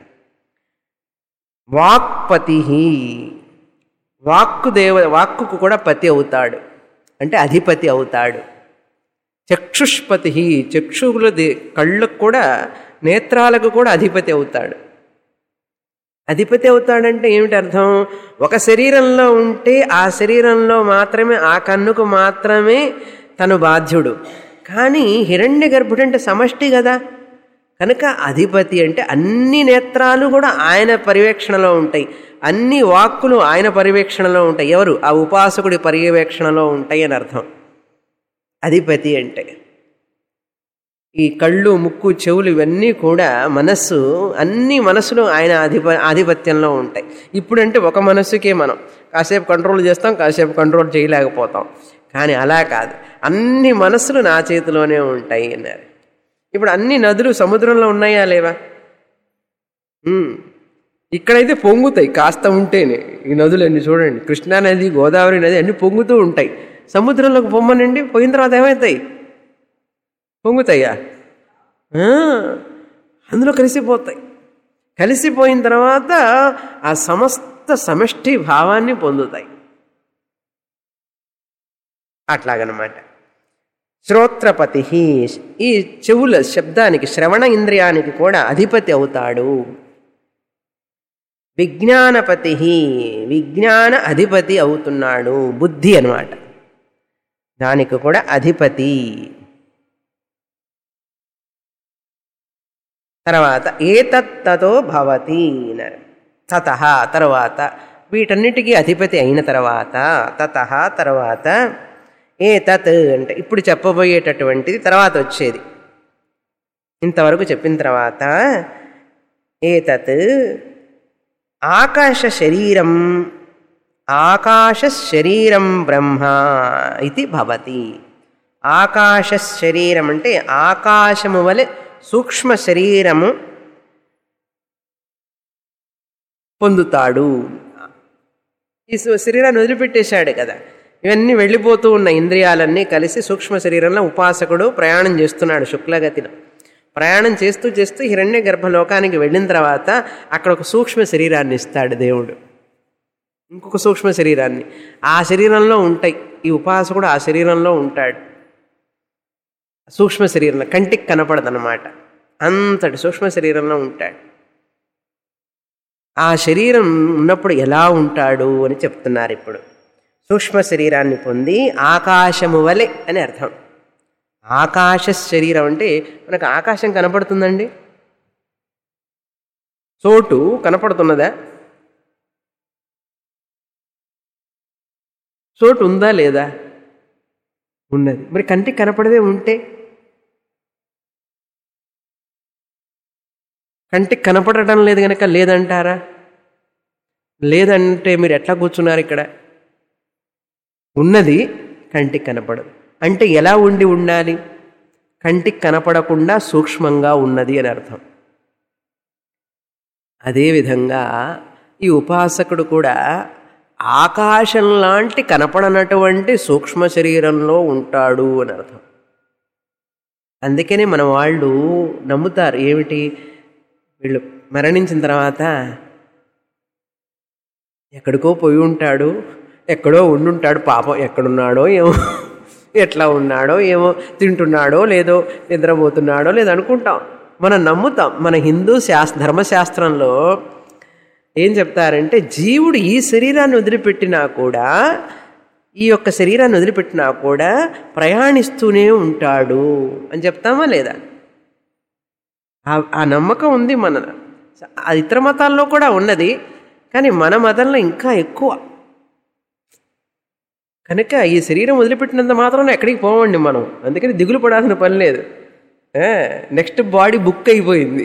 వాక్పతి వాక్కు దేవ వాక్కుకు కూడా పతి అవుతాడు అంటే అధిపతి అవుతాడు చక్షుష్పతి చక్షువుల దే కళ్ళకు కూడా నేత్రాలకు కూడా అధిపతి అవుతాడు అధిపతి అవుతాడంటే ఏమిటి అర్థం ఒక శరీరంలో ఉంటే ఆ శరీరంలో మాత్రమే ఆ కన్నుకు మాత్రమే తను బాధ్యుడు కానీ హిరణ్య గర్భుడు అంటే సమష్టి కదా కనుక అధిపతి అంటే అన్ని నేత్రాలు కూడా ఆయన పర్యవేక్షణలో ఉంటాయి అన్ని వాక్కులు ఆయన పర్యవేక్షణలో ఉంటాయి ఎవరు ఆ ఉపాసకుడి పర్యవేక్షణలో ఉంటాయి అని అర్థం అధిపతి అంటే ఈ కళ్ళు ముక్కు చెవులు ఇవన్నీ కూడా మనస్సు అన్ని మనసులు ఆయన అధిప ఆధిపత్యంలో ఉంటాయి ఇప్పుడంటే ఒక మనస్సుకే మనం కాసేపు కంట్రోల్ చేస్తాం కాసేపు కంట్రోల్ చేయలేకపోతాం కానీ అలా కాదు అన్ని మనసులు నా చేతిలోనే ఉంటాయి అన్నారు ఇప్పుడు అన్ని నదులు సముద్రంలో ఉన్నాయా లేవా ఉమ్. ఇక్కడైతే పొంగుతాయి కాస్త ఉంటేనే ఈ నదులన్నీ చూడండి కృష్ణా నది గోదావరి నది అన్నీ పొంగుతూ ఉంటాయి సముద్రంలోకి పొమ్మనండి పోయిన తర్వాత ఏమవుతాయి పొంగుతాయా ఆ, అందులో కలిసిపోతాయి కలిసిపోయిన తర్వాత ఆ సమస్త సమష్టి భావాన్ని పొందుతాయి అట్లాగనమాట శ్రోత్రపతి ఈ చెవుల శబ్దానికి శ్రవణ ఇంద్రియానికి కూడా అధిపతి అవుతాడు విజ్ఞానపతి విజ్ఞాన అధిపతి అవుతున్నాడు బుద్ధి అన్నమాట దానికి కూడా అధిపతి తర్వాత ఏతత్తతో భవతి అన్నారు తత తర్వాత వీటన్నిటికీ అధిపతి అయిన తర్వాత తత తర్వాత ఏతత్ అంటే ఇప్పుడు చెప్పబోయేటటువంటిది తర్వాత వచ్చేది ఇంతవరకు చెప్పిన తర్వాత ఏతత్ ఆకాశ శరీరం ఆకాశ శరీరం బ్రహ్మ ఇది భవతి ఆకాశ శరీరం అంటే ఆకాశము వలె సూక్ష్మ శరీరము పొందుతాడు ఈ సు- శరీరాన్ని వదిలిపెట్టేశాడు కదా ఇవన్నీ వెళ్ళిపోతూ ఉన్న ఇంద్రియాలన్నీ కలిసి సూక్ష్మ శరీరంలో ఉపాసకుడు ప్రయాణం చేస్తున్నాడు శుక్లగతిలో ప్రయాణం చేస్తూ చేస్తూ హిరణ్య గర్భలోకానికి వెళ్ళిన తర్వాత అక్కడ ఒక సూక్ష్మ శరీరాన్ని ఇస్తాడు దేవుడు ఇంకొక సూక్ష్మ శరీరాన్ని ఆ శరీరంలో ఉంటాయి ఈ ఉపాసకుడు ఆ శరీరంలో ఉంటాడు సూక్ష్మ శరీరంలో కంటికి కనపడదన్నమాట అంతటి సూక్ష్మ శరీరంలో ఉంటాడు ఆ శరీరం ఉన్నప్పుడు ఎలా ఉంటాడు అని చెప్తున్నారు ఇప్పుడు సూక్ష్మ శరీరాన్ని పొంది ఆకాశము వలె అని అర్థం ఆకాశ శరీరం అంటే మనకు ఆకాశం కనపడుతుందండి చోటు కనపడుతున్నదా చోటు ఉందా లేదా ఉన్నది మరి కంటికి కనపడదే ఉంటే కంటికి కనపడటం లేదు కనుక లేదంటారా లేదంటే మీరు ఎట్లా కూర్చున్నారు ఇక్కడ ఉన్నది కంటికి కనపడదు అంటే ఎలా ఉండి ఉండాలి కంటికి కనపడకుండా సూక్ష్మంగా ఉన్నది అని అర్థం అదేవిధంగా ఈ ఉపాసకుడు కూడా ఆకాశం లాంటి కనపడనటువంటి సూక్ష్మ శరీరంలో ఉంటాడు అని అర్థం అందుకనే మన వాళ్ళు నమ్ముతారు ఏమిటి వీళ్ళు మరణించిన తర్వాత ఎక్కడికో పోయి ఉంటాడు ఎక్కడో ఉండుంటాడు పాపం ఎక్కడున్నాడో ఏమో ఎట్లా ఉన్నాడో ఏమో తింటున్నాడో లేదో నిద్రపోతున్నాడో లేదో అనుకుంటాం మనం నమ్ముతాం మన హిందూ శాస్త్ర ధర్మశాస్త్రంలో ఏం చెప్తారంటే జీవుడు ఈ శరీరాన్ని వదిలిపెట్టినా కూడా ఈ యొక్క శరీరాన్ని వదిలిపెట్టినా కూడా ప్రయాణిస్తూనే ఉంటాడు అని చెప్తామా లేదా ఆ- ఆ నమ్మకం ఉంది మన అది ఇతర మతాల్లో కూడా ఉన్నది కానీ మన మతంలో ఇంకా ఎక్కువ కనుక ఈ శరీరం వదిలిపెట్టినంత మాత్రం ఎక్కడికి పోవండి మనం అందుకని దిగులు పడాల్సిన పని లేదు నెక్స్ట్ బాడీ బుక్ అయిపోయింది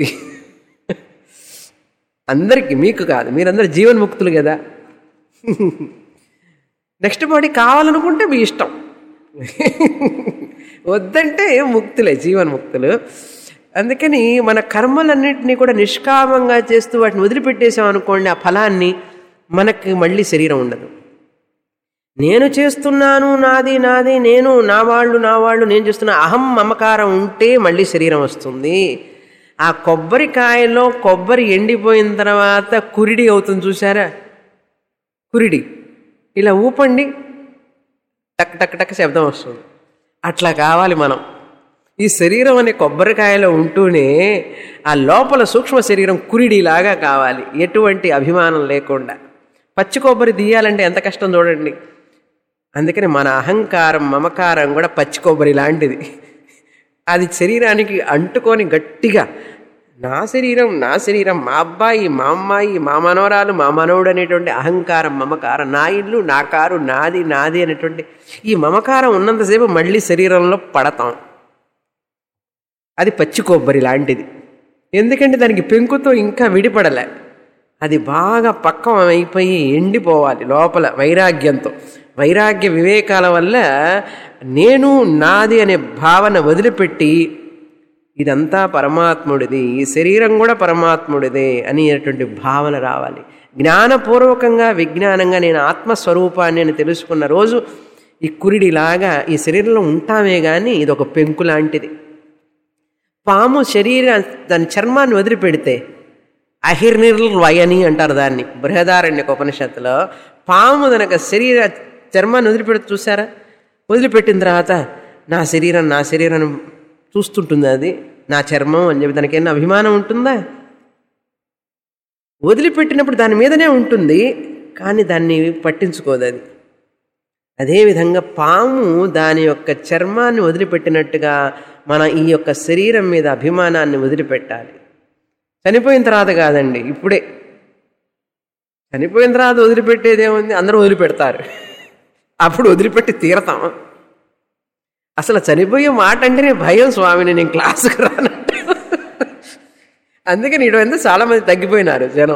అందరికీ మీకు కాదు మీరందరూ జీవన్ముక్తులు కదా నెక్స్ట్ బాడీ కావాలనుకుంటే మీ ఇష్టం వద్దంటే ముక్తులే జీవన్ముక్తులు అందుకని మన కర్మలన్నింటినీ కూడా నిష్కామంగా చేస్తూ వాటిని వదిలిపెట్టేసాం అనుకోండి ఆ ఫలాన్ని మనకి మళ్ళీ శరీరం ఉండదు నేను చేస్తున్నాను నాది నాది నేను నా వాళ్ళు నా వాళ్ళు నేను చేస్తున్నా అహం మమకారం ఉంటే మళ్ళీ శరీరం వస్తుంది ఆ కొబ్బరికాయలో కొబ్బరి ఎండిపోయిన తర్వాత కురిడి అవుతుంది చూసారా కురిడి ఇలా ఊపండి టక్ టక్ టక్ శబ్దం వస్తుంది అట్లా కావాలి మనం ఈ శరీరం అనే కొబ్బరికాయలో ఉంటూనే ఆ లోపల సూక్ష్మ శరీరం కురిడిలాగా కావాలి ఎటువంటి అభిమానం లేకుండా పచ్చి కొబ్బరి తీయాలంటే ఎంత కష్టం చూడండి అందుకని మన అహంకారం మమకారం కూడా పచ్చి కొబ్బరి లాంటిది అది శరీరానికి అంటుకొని గట్టిగా నా శరీరం నా శరీరం మా అబ్బాయి మా అమ్మాయి మా మనవరాలు మా మనవుడు అనేటువంటి అహంకారం మమకారం నా ఇల్లు నా కారు నాది నాది అనేటువంటి ఈ మమకారం ఉన్నంతసేపు మళ్ళీ శరీరంలో పడతాం అది పచ్చి కొబ్బరి లాంటిది ఎందుకంటే దానికి పెంకుతో ఇంకా విడిపడలే అది బాగా పక్కం అయిపోయి ఎండిపోవాలి లోపల వైరాగ్యంతో వైరాగ్య వివేకాల వల్ల నేను నాది అనే భావన వదిలిపెట్టి ఇదంతా పరమాత్ముడిది ఈ శరీరం కూడా పరమాత్ముడిదే అనేటువంటి భావన రావాలి జ్ఞానపూర్వకంగా విజ్ఞానంగా నేను ఆత్మస్వరూపాన్ని అని తెలుసుకున్న రోజు ఈ కురిడిలాగా ఈ శరీరంలో ఉంటామే కానీ ఇది ఒక పెంకు లాంటిది పాము శరీర దాని చర్మాన్ని వదిలిపెడితే అహిర్నిర్వయని అంటారు దాన్ని బృహదారణ్య ఉపనిషత్తులో పాము తనక శరీర చర్మాన్ని వదిలిపెడితే చూసారా వదిలిపెట్టిన తర్వాత నా శరీరం నా శరీరం చూస్తుంటుంది అది నా చర్మం అని చెప్పి దానికైనా అభిమానం ఉంటుందా వదిలిపెట్టినప్పుడు దాని మీదనే ఉంటుంది కానీ దాన్ని పట్టించుకోదు అది అదేవిధంగా పాము దాని యొక్క చర్మాన్ని వదిలిపెట్టినట్టుగా మన ఈ యొక్క శరీరం మీద అభిమానాన్ని వదిలిపెట్టాలి చనిపోయిన తర్వాత కాదండి ఇప్పుడే చనిపోయిన తర్వాత వదిలిపెట్టేది ఏముంది అందరూ వదిలిపెడతారు అప్పుడు వదిలిపెట్టి తీరతాం అసలు చనిపోయే మాట అంటేనే భయం స్వామిని నేను క్లాసుకు రానంటే అందుకని ఇటు చాలా మంది తగ్గిపోయినారు జనం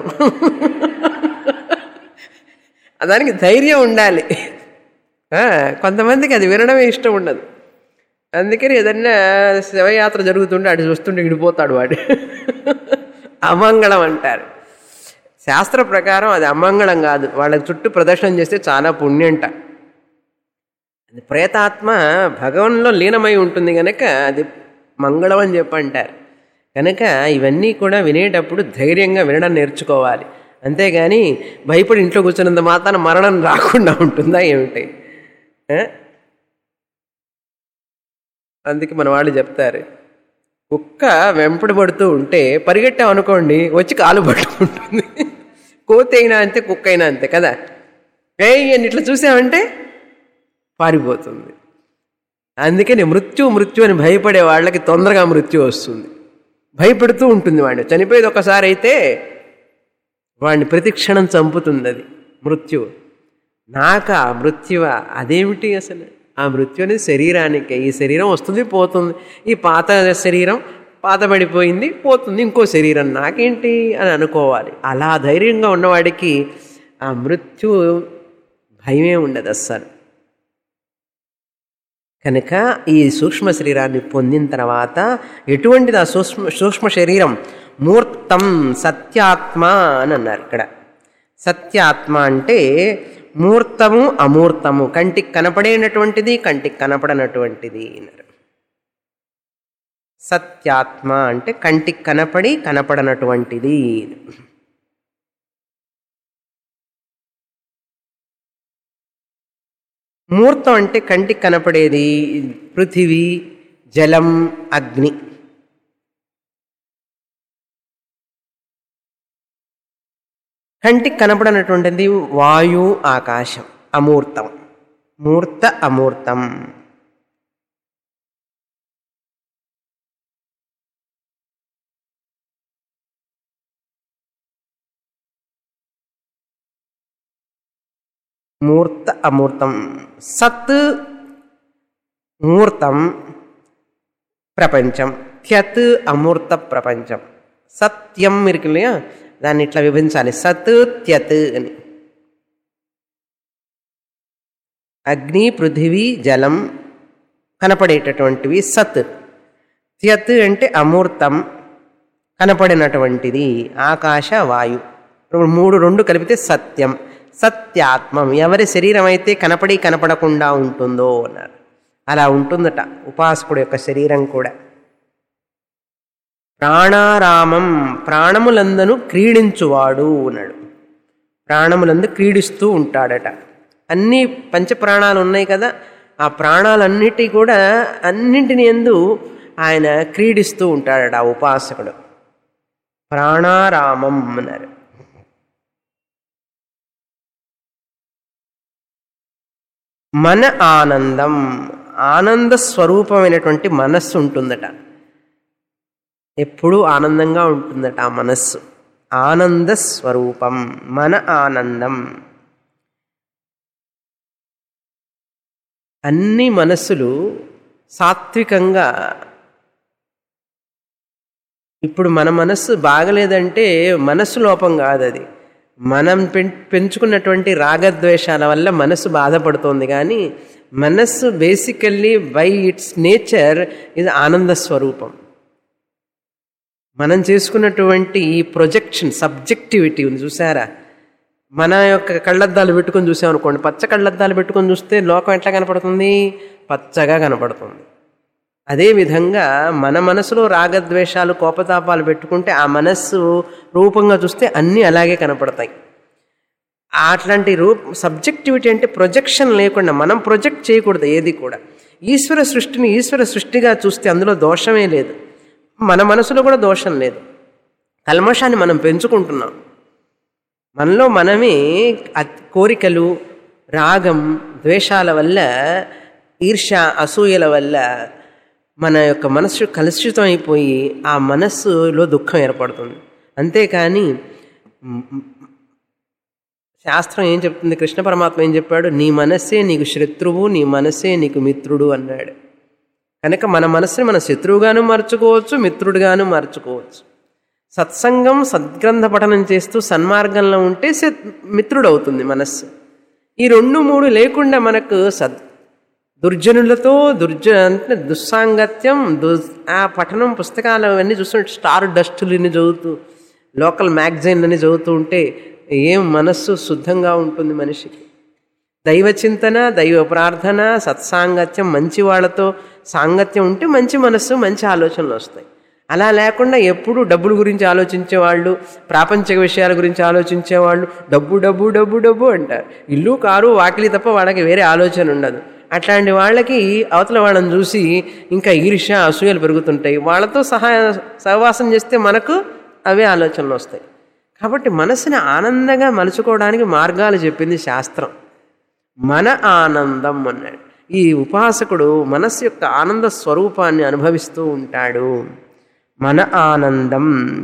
దానికి ధైర్యం ఉండాలి ఆ, కొంతమందికి అది వినడమే ఇష్టం ఉండదు అందుకని ఏదన్నా శివయాత్ర జరుగుతుంటే అటు చూస్తుంటే ఇడిపోతాడు వాడు అమంగళం అంటారు శాస్త్ర ప్రకారం అది అమంగళం కాదు వాళ్ళకి చుట్టూ ప్రదర్శన చేస్తే చాలా పుణ్యంట అది ప్రేతాత్మ భగవంలో లీనమై ఉంటుంది కనుక అది మంగళం అని చెప్పంటారు కనుక ఇవన్నీ కూడా వినేటప్పుడు ధైర్యంగా వినడం నేర్చుకోవాలి అంతేగాని భయపడి ఇంట్లో కూర్చున్నంత మాత్రాన మరణం రాకుండా ఉంటుందా ఏమిటి ఆ? అందుకే మన వాళ్ళు చెప్తారు కుక్క వెంపడి పడుతూ ఉంటే పరిగెట్టాం అనుకోండి వచ్చి కాలు పట్టుకుంటుంది కోతి అయినా అంతే కుక్క అయినా అంతే కదా ఏయ్ అని ఇట్లా చూసామంటే పారిపోతుంది అందుకని మృత్యు మృత్యు అని భయపడే వాళ్ళకి తొందరగా మృత్యు వస్తుంది భయపెడుతూ ఉంటుంది వాడిని చనిపోయేది ఒకసారి అయితే వాడిని ప్రతిక్షణం చంపుతుంది అది మృత్యువు నాక మృత్యువ అదేమిటి అసలు ఆ మృత్యు అనేది శరీరానికి ఈ శరీరం వస్తుంది పోతుంది ఈ పాత శరీరం పాతబడిపోయింది పోతుంది ఇంకో శరీరం నాకేంటి అని అనుకోవాలి అలా ధైర్యంగా ఉన్నవాడికి ఆ మృత్యు భయమే ఉండదు అస్సలు కనుక ఈ సూక్ష్మ శరీరాన్ని పొందిన తర్వాత ఎటువంటిది ఆ సూక్ష్మ సూక్ష్మ శరీరం మూర్తం సత్యాత్మ అని అన్నారు ఇక్కడ సత్యాత్మ అంటే మూర్తము అమూర్తము కంటికి కనపడేటటువంటిది కంటికి కనపడనటువంటిది అన్నారు సత్యాత్మ అంటే కంటికి కనపడి కనపడనటువంటిది మూర్తం అంటే కంటికి కనపడేది పృథివీ జలం అగ్ని కంటికి కనపడనటువంటిది వాయు ఆకాశం అమూర్తం మూర్త అమూర్తం மூர்த்த அமூர்த்தம் சத்து மூர்த்தம் ప్రపంచం త్యత్ అమూర్త ప్రపంచం సత్యం ఇருக்கு இல்லையா దాన్ని ఇట్లా విభజించాలి సత్ త్యత్ అని అగ్ని పృథివీ జలం కనపడేటటువంటివి సత్ త్యత్ అంటే అమూర్తం కనపడినటువంటిది ఆకాశ వాయు ఇప్పుడు మూడు రెండు కలిపితే సత్యం సత్యాత్మం ఎవరి శరీరం అయితే కనపడి కనపడకుండా ఉంటుందో అన్నారు అలా ఉంటుందట ఉపాసకుడు యొక్క శరీరం కూడా ప్రాణారామం ప్రాణములందను క్రీడించువాడు అన్నాడు ప్రాణములందు క్రీడిస్తూ ఉంటాడట అన్ని పంచప్రాణాలు ఉన్నాయి కదా ఆ ప్రాణాలన్నిటి కూడా అన్నింటిని ఎందు ఆయన క్రీడిస్తూ ఉంటాడట ఆ ఉపాసకుడు ప్రాణారామం అన్నారు మన ఆనందం ఆనంద స్వరూపమైనటువంటి మనస్సు ఉంటుందట ఎప్పుడూ ఆనందంగా ఉంటుందట ఆ మనస్సు ఆనంద స్వరూపం మన ఆనందం అన్ని మనస్సులు సాత్వికంగా ఇప్పుడు మన మనస్సు బాగలేదంటే మనస్సు లోపం కాదు అది మనం పెం పెంచుకున్నటువంటి రాగద్వేషాల వల్ల మనస్సు బాధపడుతోంది కానీ మనస్సు బేసికల్లీ బై ఇట్స్ నేచర్ ఇది ఆనంద స్వరూపం మనం చేసుకున్నటువంటి ఈ ప్రొజెక్షన్ సబ్జెక్టివిటీ ఉంది చూసారా మన యొక్క కళ్ళద్దాలు పెట్టుకొని చూసామనుకోండి పచ్చ కళ్ళద్దాలు పెట్టుకొని చూస్తే లోకం ఎట్లా కనపడుతుంది పచ్చగా కనపడుతుంది అదేవిధంగా మన మనసులో రాగద్వేషాలు కోపతాపాలు పెట్టుకుంటే ఆ మనస్సు రూపంగా చూస్తే అన్నీ అలాగే కనపడతాయి అట్లాంటి రూప్ సబ్జెక్టివిటీ అంటే ప్రొజెక్షన్ లేకుండా మనం ప్రొజెక్ట్ చేయకూడదు ఏది కూడా ఈశ్వర సృష్టిని ఈశ్వర సృష్టిగా చూస్తే అందులో దోషమే లేదు మన మనసులో కూడా దోషం లేదు కల్మషాన్ని మనం పెంచుకుంటున్నాం మనలో మనమే అత్- కోరికలు రాగం ద్వేషాల వల్ల ఈర్ష అసూయల వల్ల మన యొక్క మనస్సు కలుషితం అయిపోయి ఆ మనస్సులో దుఃఖం ఏర్పడుతుంది అంతేకాని మ్, శాస్త్రం ఏం చెప్తుంది కృష్ణ పరమాత్మ ఏం చెప్పాడు నీ మనస్సే నీకు శత్రువు నీ మనస్సే నీకు మిత్రుడు అన్నాడు కనుక మన మనస్సుని మన శత్రువుగాను మార్చుకోవచ్చు మిత్రుడుగాను మార్చుకోవచ్చు సత్సంగం సద్గ్రంథ పఠనం చేస్తూ సన్మార్గంలో ఉంటే సత్ మిత్రుడు అవుతుంది మనస్సు ఈ రెండు మూడు లేకుండా మనకు సద్ దుర్జనులతో దుర్జ అంటే దుస్సాంగత్యం దు ఆ పఠనం పుస్తకాలు అవన్నీ చూస్తుంటే స్టార్ డస్టులని చదువుతూ లోకల్ మ్యాగజైన్లని చదువుతూ ఉంటే ఏం మనస్సు శుద్ధంగా ఉంటుంది మనిషికి దైవ చింతన దైవ ప్రార్థన సత్సాంగత్యం మంచి వాళ్ళతో సాంగత్యం ఉంటే మంచి మనస్సు మంచి ఆలోచనలు వస్తాయి అలా లేకుండా ఎప్పుడు డబ్బుల గురించి ఆలోచించేవాళ్ళు ప్రాపంచిక విషయాల గురించి ఆలోచించేవాళ్ళు డబ్బు డబ్బు డబ్బు డబ్బు అంటారు ఇల్లు కారు వాకిలి తప్ప వాళ్ళకి వేరే ఆలోచన ఉండదు అట్లాంటి వాళ్ళకి అవతల వాళ్ళని చూసి ఇంకా ఈర్ష్య అసూయలు పెరుగుతుంటాయి వాళ్ళతో సహాయ సహవాసం చేస్తే మనకు అవే ఆలోచనలు వస్తాయి కాబట్టి మనసుని ఆనందంగా మలుచుకోవడానికి మార్గాలు చెప్పింది శాస్త్రం మన ఆనందం అన్నాడు ఈ ఉపాసకుడు మనస్సు యొక్క ఆనంద స్వరూపాన్ని అనుభవిస్తూ ఉంటాడు మన ఆనందం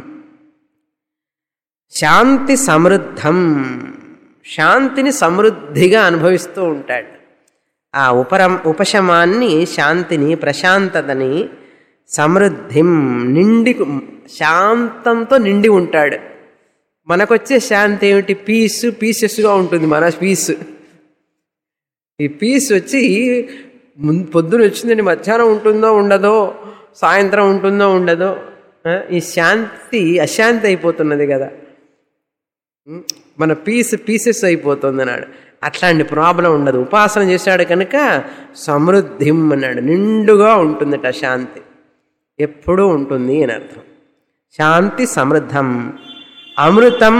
శాంతి సమృద్ధం శాంతిని సమృద్ధిగా అనుభవిస్తూ ఉంటాడు ఆ ఉపరం ఉపశమాన్ని శాంతిని ప్రశాంతతని సమృద్ధిం నిండి శాంతంతో నిండి ఉంటాడు మనకొచ్చే శాంతి ఏమిటి పీస్ పీసెస్గా ఉంటుంది మన పీస్ ఈ పీస్ వచ్చి ముం- పొద్దున వచ్చిందండి మధ్యాహ్నం ఉంటుందో ఉండదో సాయంత్రం ఉంటుందో ఉండదో ఆ, ఈ శాంతి అశాంతి అయిపోతున్నది కదా ఉం? మన పీస్ పీసెస్ అయిపోతుంది అన్నాడు అట్లాంటి ప్రాబ్లం ఉండదు ఉపాసన చేశాడు కనుక సమృద్ధిం అన్నాడు నిండుగా ఉంటుందట శాంతి ఎప్పుడూ ఉంటుంది అని అర్థం శాంతి సమృద్ధం అమృతం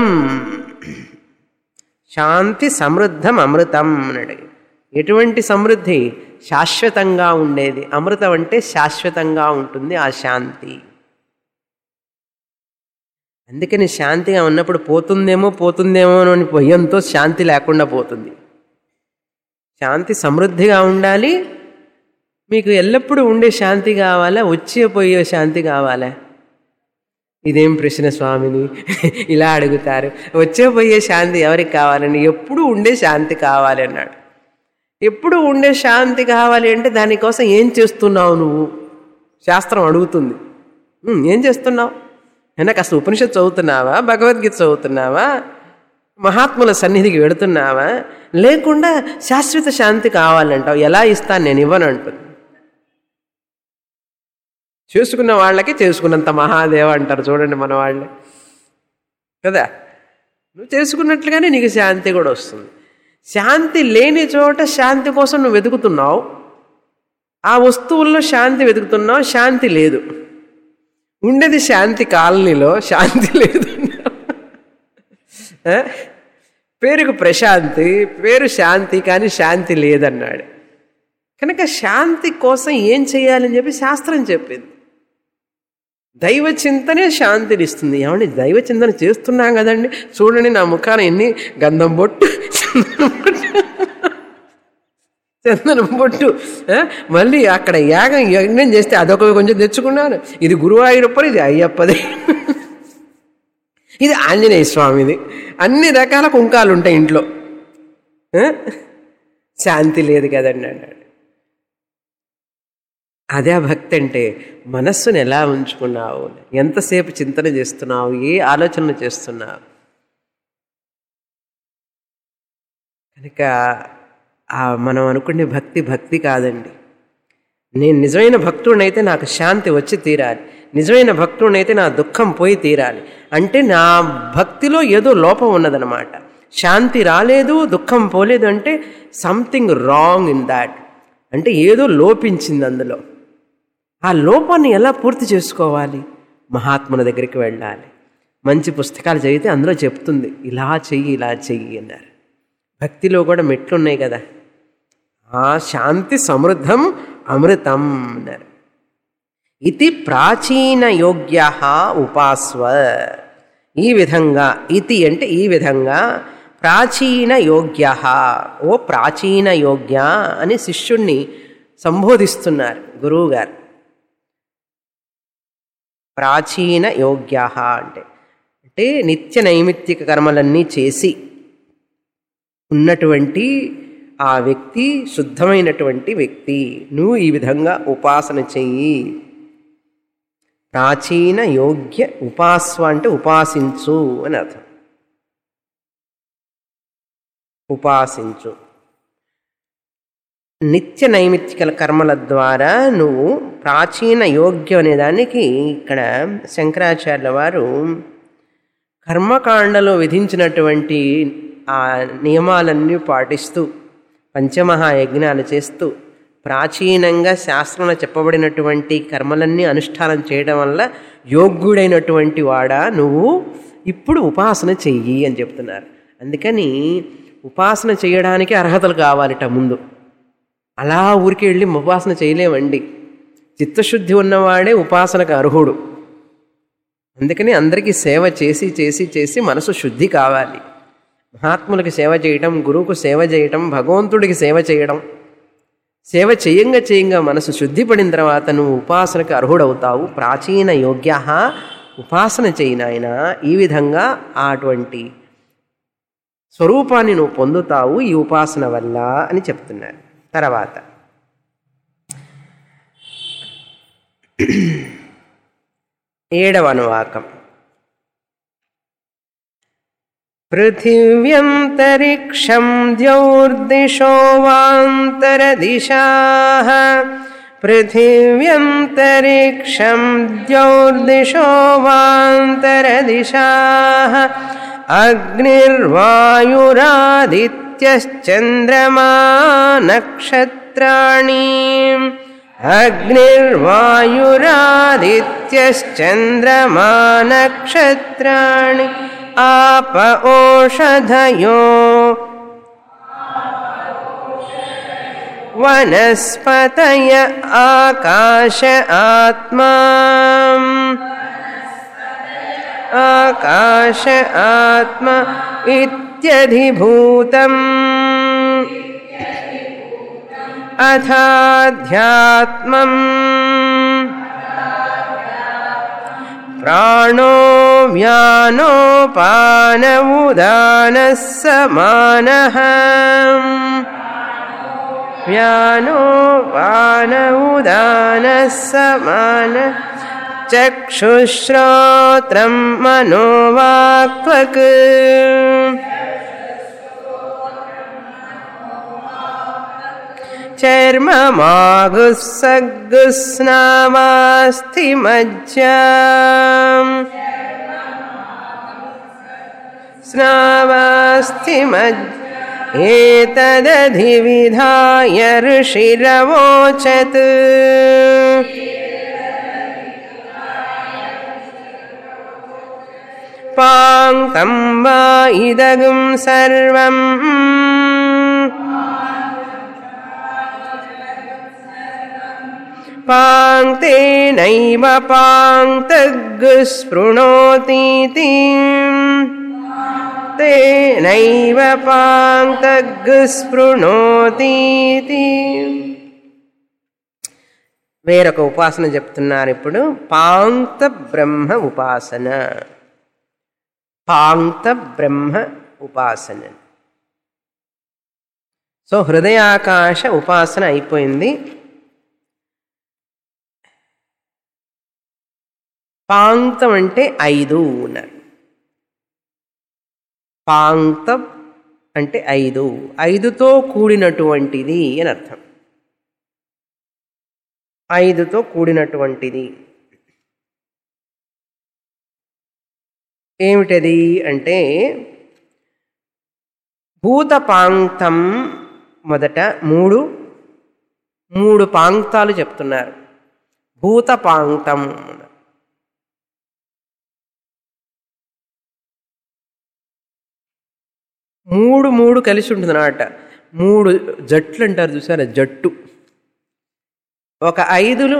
శాంతి సమృద్ధం అమృతం అన్నాడు ఎటువంటి సమృద్ధి శాశ్వతంగా ఉండేది అమృతం అంటే శాశ్వతంగా ఉంటుంది ఆ శాంతి అందుకని శాంతిగా ఉన్నప్పుడు పోతుందేమో పోతుందేమో అని భయంతో శాంతి లేకుండా పోతుంది శాంతి సమృద్ధిగా ఉండాలి మీకు ఎల్లప్పుడూ ఉండే శాంతి కావాలా వచ్చే పోయే శాంతి కావాలా ఇదేం ప్రశ్న స్వామిని ఇలా అడుగుతారు వచ్చే పోయే శాంతి ఎవరికి కావాలని ఎప్పుడు ఉండే శాంతి కావాలి అన్నాడు ఎప్పుడు ఉండే శాంతి కావాలి అంటే దానికోసం ఏం చేస్తున్నావు నువ్వు శాస్త్రం అడుగుతుంది "ఉమ్, ఏం చేస్తున్నావు అయినా కాస్త ఉపనిషత్తు చదువుతున్నావా భగవద్గీత చదువుతున్నావా మహాత్ముల సన్నిధికి వెడుతున్నావా లేకుండా శాశ్వత శాంతి కావాలంటావు ఎలా ఇస్తాను నేను ఇవ్వను అంటుంది చేసుకున్న వాళ్ళకి చేసుకున్నంత మహాదేవ అంటారు చూడండి మన వాళ్ళే కదా నువ్వు చేసుకున్నట్లుగానే నీకు శాంతి కూడా వస్తుంది శాంతి లేని చోట శాంతి కోసం నువ్వు వెతుకుతున్నావు ఆ వస్తువుల్లో శాంతి వెతుకుతున్నావు శాంతి లేదు ఉండేది శాంతి కాలనీలో శాంతి లేదు ఆ? పేరుకు ప్రశాంతి పేరు శాంతి కానీ శాంతి లేదన్నాడు కనుక శాంతి కోసం ఏం చేయాలని చెప్పి శాస్త్రం చెప్పింది దైవ చింతనే శాంతిని ఇస్తుంది ఏమండి దైవ చింతన చేస్తున్నాం కదండి చూడండి నా ముఖాన ఎన్ని గంధం బొట్టు చందనం బొట్టు చందనం బొట్టు ఆ? మళ్ళీ అక్కడ యాగం యజ్ఞం చేస్తే అదొక కొంచెం తెచ్చుకున్నాను ఇది గురువాయూరప్పని ఇది అయ్యప్పది ఇది ఆంజనేయ స్వామిది అన్ని రకాల కుంకాలు ఉంటాయి ఇంట్లో ఆ? శాంతి లేదు కదండి అన్నాడు అదే భక్తి అంటే మనస్సును ఎలా ఉంచుకున్నావు ఎంతసేపు చింతన చేస్తున్నావు ఏ ఆలోచనలు చేస్తున్నావు కనుక ఆ మనం అనుకునే భక్తి భక్తి కాదండి నేను నిజమైన భక్తుడినైతే నాకు శాంతి వచ్చి తీరాలి నిజమైన భక్తుడినైతే నా దుఃఖం పోయి తీరాలి అంటే నా భక్తిలో ఏదో లోపం ఉన్నదనమాట శాంతి రాలేదు దుఃఖం పోలేదు అంటే సంథింగ్ రాంగ్ ఇన్ దాట్ అంటే ఏదో లోపించింది అందులో ఆ లోపాన్ని ఎలా పూర్తి చేసుకోవాలి మహాత్ముల దగ్గరికి వెళ్ళాలి మంచి పుస్తకాలు చదివితే అందులో చెప్తుంది ఇలా చెయ్యి ఇలా చెయ్యి అన్నారు భక్తిలో కూడా మెట్లున్నాయి కదా ఆ శాంతి సమృద్ధం అమృతం అన్నారు ఇది ప్రాచీన యోగ్య ఉపాస్వ ఈ విధంగా ఇది అంటే ఈ విధంగా ప్రాచీన యోగ్య ఓ ప్రాచీన యోగ్య అని శిష్యుణ్ణి సంబోధిస్తున్నారు గురువుగారు ప్రాచీన యోగ్య అంటే అంటే నిత్య నైమిత్తిక కర్మలన్నీ చేసి ఉన్నటువంటి ఆ వ్యక్తి శుద్ధమైనటువంటి వ్యక్తి నువ్వు ఈ విధంగా ఉపాసన చెయ్యి ప్రాచీన యోగ్య ఉపాస్వ అంటే ఉపాసించు అని అర్థం ఉపాసించు నిత్య నైమిత్తికల కర్మల ద్వారా నువ్వు ప్రాచీన యోగ్యం అనే దానికి ఇక్కడ శంకరాచార్యుల వారు కర్మకాండలో విధించినటువంటి ఆ నియమాలన్నీ పాటిస్తూ పంచమహాయజ్ఞాలు చేస్తూ ప్రాచీనంగా శాస్త్రంలో చెప్పబడినటువంటి కర్మలన్నీ అనుష్ఠానం చేయడం వల్ల యోగ్యుడైనటువంటి వాడా నువ్వు ఇప్పుడు ఉపాసన చెయ్యి అని చెప్తున్నారు అందుకని ఉపాసన చేయడానికి అర్హతలు కావాలిట ముందు అలా ఊరికి వెళ్ళి ఉపాసన చేయలేమండి చిత్తశుద్ధి ఉన్నవాడే ఉపాసనకు అర్హుడు అందుకని అందరికీ సేవ చేసి చేసి చేసి మనసు శుద్ధి కావాలి మహాత్ములకు సేవ చేయటం గురువుకు సేవ చేయటం భగవంతుడికి సేవ చేయడం సేవ చేయంగా చేయంగా మనసు శుద్ధి పడిన తర్వాత నువ్వు ఉపాసనకు అర్హుడవుతావు ప్రాచీన యోగ్య ఉపాసన చేయినాయన ఈ విధంగా అటువంటి స్వరూపాన్ని నువ్వు పొందుతావు ఈ ఉపాసన వల్ల అని చెప్తున్నారు తర్వాత ఏడవ అనువాకం पृथिव्यन्तरिक्षं द्यौर्दिशो वान्तरदिशाः पृथिव्यन्तरिक्षं द्यौर्दिशो वान्तरदिशाः अग्निर्वायुरादित्यश्चन्द्रमा नक्षत्राणि अग्निर्वायुरादित्यश्चन्द्रमा नक्षत्राणि आप ओषधयो वनस्पतय आकाश आत्मा आकाश आत्मा इत्यधिभूतम् अथाध्यात्मम् प्राणो व्यानोपानमुदानः समानः व्यानोपानमुदानः समान चक्षुश्रोत्रं मनोवाक्त्वक् चर्ममागुस्सग्गुस्नामास्थिमज्जा स्नावास्थिमज् एतदधिविधाय ऋषिरवोचत् पाङ्क्तं वा इदगुं सर्वम् पाङ्क्तेनैव पाङ्क्तग्स्पृणोतीति तेनैव పాంక్తగ్స్పృణోతీతి వేరొక ఉపాసన చెప్తున్నారు ఇప్పుడు పాంక్త బ్రహ్మ ఉపాసన పాంక్త బ్రహ్మ ఉపాసన సో హృదయాకాశ ఉపాసన అయిపోయింది పాంక్తం అంటే ఐదు ఉన్నారు పాంక్తం అంటే ఐదు ఐదుతో కూడినటువంటిది అని అర్థం ఐదుతో కూడినటువంటిది ఏమిటది అంటే భూతపాంక్తం మొదట మూడు మూడు పాంక్తాలు చెప్తున్నారు భూతపాంక్తం మూడు మూడు కలిసి ఉంటుంది అన్నమాట మూడు జట్లు అంటారు చూసారా జట్టు ఒక ఐదులు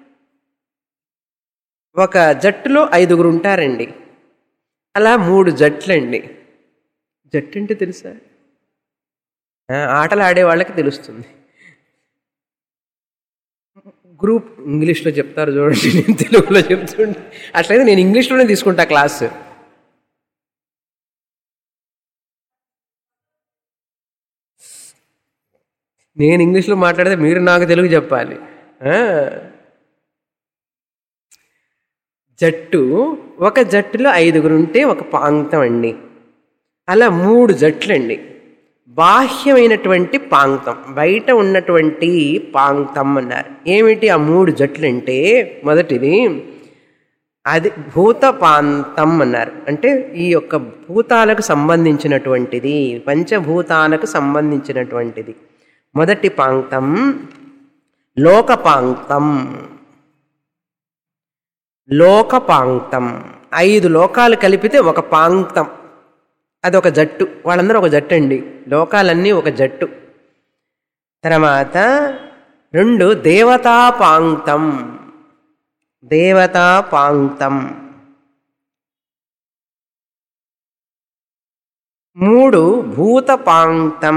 ఒక జట్టులో ఐదుగురు ఉంటారండి అలా మూడు జట్లండి జట్టు అంటే తెలుసా ఆ, ఆటలు ఆడే వాళ్ళకి తెలుస్తుంది గ్రూప్ ఇంగ్లీష్లో చెప్తారు చూడండి నేను తెలుగులో చెప్తుంటే అట్లయితే నేను ఇంగ్లీష్లోనే తీసుకుంటా క్లాస్ నేను ఇంగ్లీష్లో మాట్లాడితే మీరు నాకు తెలుగు చెప్పాలి ఆ. జట్టు ఒక జట్టులో ఐదుగురు ఉంటే ఒక పాంక్తం అండి అలా మూడు జట్లండి బాహ్యమైనటువంటి పాంక్తం బయట ఉన్నటువంటి పాంక్తం అన్నారు ఏమిటి ఆ మూడు జట్లు అంటే మొదటిది అది భూతపాంతం అన్నారు అంటే ఈ యొక్క భూతాలకు సంబంధించినటువంటిది పంచభూతాలకు సంబంధించినటువంటిది మొదటి పాంక్తం లోకపాంక్తం లోకపాంక్తం ఐదు లోకాలు కలిపితే ఒక పాంక్తం అది ఒక జట్టు వాళ్ళందరూ ఒక జట్టు అండి లోకాలన్నీ ఒక జట్టు తర్వాత రెండు దేవతాపాంక్తం దేవతాపాంక్తం మూడు భూతపాంక్తం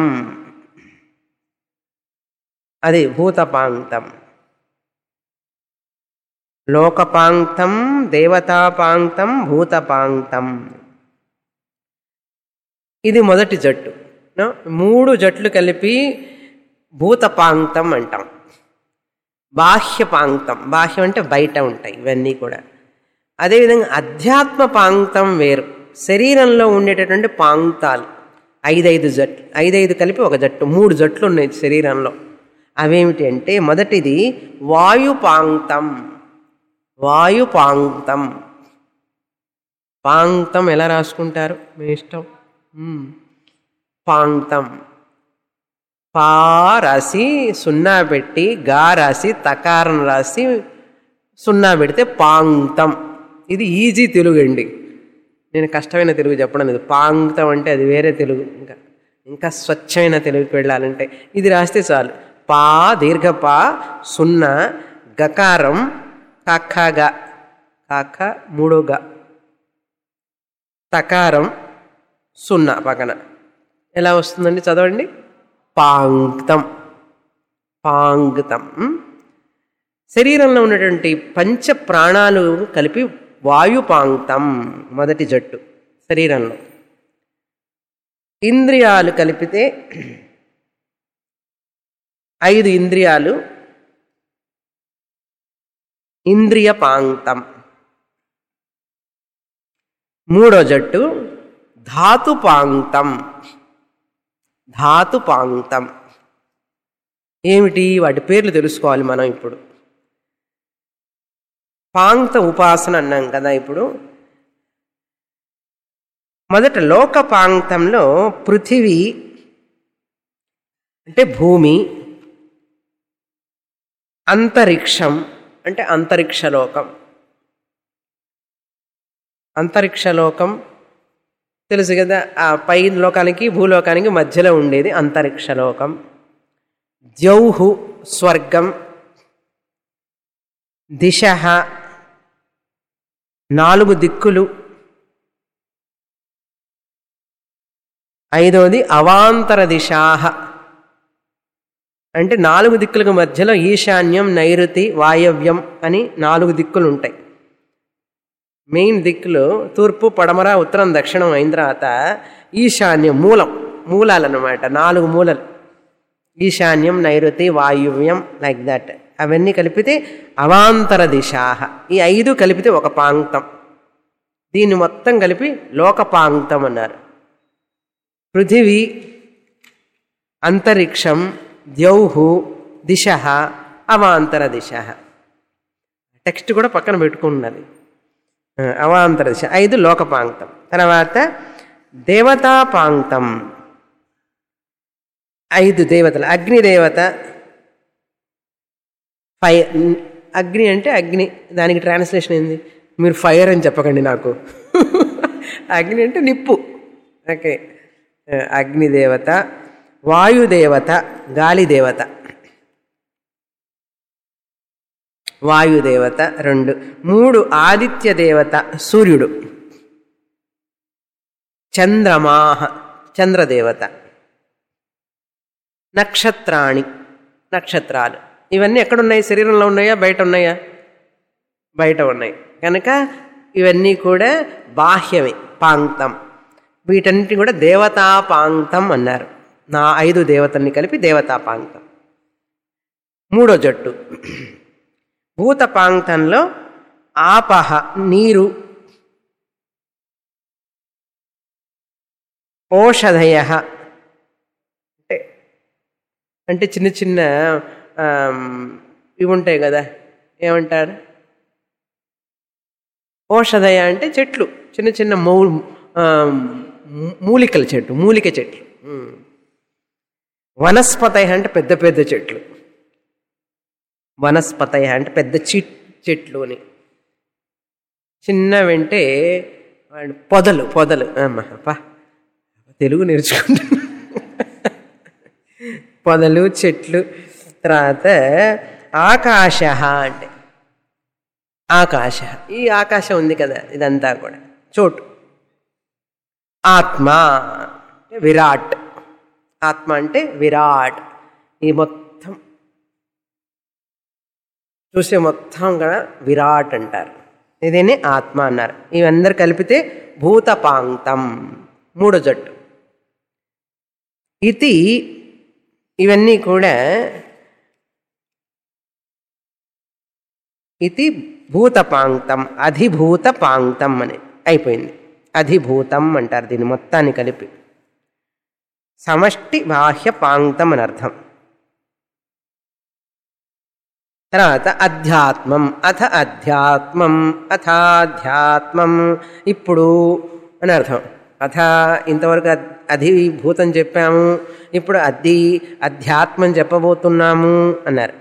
అది భూతపాంక్తం లోకపాంక్తం దేవతాపాంక్తం భూతపాంక్తం ఇది మొదటి జట్టు నో? మూడు జట్లు కలిపి భూతపాంక్తం అంటాం బాహ్యపాంక్తం బాహ్యం అంటే బయట ఉంటాయి ఇవన్నీ కూడా అదేవిధంగా అధ్యాత్మ పాంక్తం వేరు శరీరంలో ఉండేటటువంటి పాంక్తాలు ఐదైదు జట్లు ఐదైదు కలిపి ఒక జట్టు మూడు జట్లు ఉన్నాయి శరీరంలో అవేమిటి అంటే మొదటిది వాయుపాంక్తం వాయుపాంక్తం పాంక్తం ఎలా రాసుకుంటారు మీ ఇష్టం మ్మ్. పాంక్తం పా రాసి సున్నా పెట్టి గా రాసి తకారం రాసి సున్నా పెడితే పాంక్తం ఇది ఈజీ తెలుగు అండి నేను కష్టమైన తెలుగు చెప్పడం లేదు పాంక్తం అంటే అది వేరే తెలుగు ఇంకా ఇంకా స్వచ్ఛమైన తెలుగుకి వెళ్ళాలంటే ఇది రాస్తే చాలు పా దీర్ఘ పా సున్నా గకారం కాఖగా కాఖ మూడో గా తకారం సున్నా పక్కన ఎలా వస్తుందండి చదవండి పాంక్తం పాంక్తం శరీరంలో ఉన్నటువంటి పంచ ప్రాణాలు కలిపి వాయుపాంక్తం మొదటి జట్టు శరీరంలో ఇంద్రియాలు కలిపితే ఐదు ఇంద్రియాలు ఇంద్రియ పాంక్తం మూడో జట్టు ధాతుపాంక్తం ధాతుపాంక్తం ఏమిటి వాటి పేర్లు తెలుసుకోవాలి మనం ఇప్పుడు పాంక్త ఉపాసన అన్నాం కదా ఇప్పుడు మొదట లోక పాంక్తంలో పృథివీ అంటే భూమి అంతరిక్షం అంటే అంతరిక్షలోకం అంతరిక్షలోకం తెలుసు కదా ఆ పై లోకానికి భూలోకానికి మధ్యలో ఉండేది అంతరిక్షలోకం ద్యౌహు స్వర్గం దిశ నాలుగు దిక్కులు ఐదవది అవాంతర దిశాహ అంటే నాలుగు దిక్కులకు మధ్యలో ఈశాన్యం నైరుతి వాయవ్యం అని నాలుగు దిక్కులు ఉంటాయి మెయిన్ దిక్కులు తూర్పు పడమర ఉత్తరం దక్షిణం అయిన తర్వాత ఈశాన్యం మూలం మూలాలన్నమాట నాలుగు మూలలు ఈశాన్యం నైరుతి వాయువ్యం లైక్ దట్ అవన్నీ కలిపితే అవాంతర దిశాహ ఈ ఐదు కలిపితే ఒక పాంక్తం దీన్ని మొత్తం కలిపి లోకపాంక్తం అన్నారు పృథివీ అంతరిక్షం ద్యౌహు దిశ అవాంతర దిశ టెక్స్ట్ కూడా పక్కన పెట్టుకున్నది ఆ, అవాంతర దిశ ఐదు లోకపాంక్తం తర్వాత దేవతాపాంక్తం ఐదు దేవతలు అగ్ని దేవత ఫైర్ అగ్ని అంటే అగ్ని దానికి ట్రాన్స్లేషన్ ఏంది మీరు ఫైర్ అని చెప్పకండి నాకు అగ్ని అంటే నిప్పు ఓకే ఆ, అగ్ని దేవత వాయుదేవత గాలి దేవత వాయుదేవత రెండు మూడు ఆదిత్య దేవత సూర్యుడు చంద్రమాహ చంద్రదేవత నక్షత్రాణి నక్షత్రాలు ఇవన్నీ ఎక్కడున్నాయి శరీరంలో ఉన్నాయా బయట ఉన్నాయా బయట ఉన్నాయి కనుక ఇవన్నీ కూడా బాహ్యమే పాంక్తం వీటన్నిటి కూడా దేవతా పాంక్తం అన్నారు నా ఐదు దేవతల్ని కలిపి దేవతా పాంక్తం మూడో జట్టు భూత పాంక్తంలో ఆపహ నీరు ఓషధయ అంటే అంటే చిన్న చిన్న ఆమ్, ఇవి ఉంటాయి కదా ఏమంటారు ఓషధయ అంటే చెట్లు చిన్న చిన్న మూ ఆమ్, మూలికల చెట్టు మూలిక చెట్లు ఉమ్. వనస్పతయ అంటే పెద్ద పెద్ద చెట్లు వనస్పతయ అంటే పెద్ద చిట్ చెట్లు అని చిన్నవంటే వాడు పొదలు పొదలు అమ్మా అబ్బా, తెలుగు నేర్చుకుంటా పొదలు చెట్లు తర్వాత ఆకాశ అంటే ఆకాశ ఈ ఆకాశం ఉంది కదా ఇదంతా కూడా చోటు ఆత్మ అంటే విరాట్ ఆత్మ అంటే విరాట్ ఈ మొత్తం చూసే మొత్తం కూడా విరాట్ అంటారు ఇదేనే ఆత్మ అన్నారు ఇవందరు కలిపితే భూతపాంక్తం మూడో జట్టు ఇది ఇవన్నీ కూడా ఇది భూతపాంక్తం అధిభూత పాంక్తం అని అయిపోయింది అధిభూతం అంటారు దీన్ని మొత్తాన్ని కలిపి సమష్టి బాహ్య పాంక్తం అని అర్థం తర్వాత అధ్యాత్మం అథ అధ్యాత్మం అథాధ్యాత్మం ఇప్పుడు అని అర్థం అథ ఇంతవరకు అద్- అధిభూతం చెప్పాము ఇప్పుడు అద్ధి అధ్యాత్మం చెప్పబోతున్నాము అన్నారు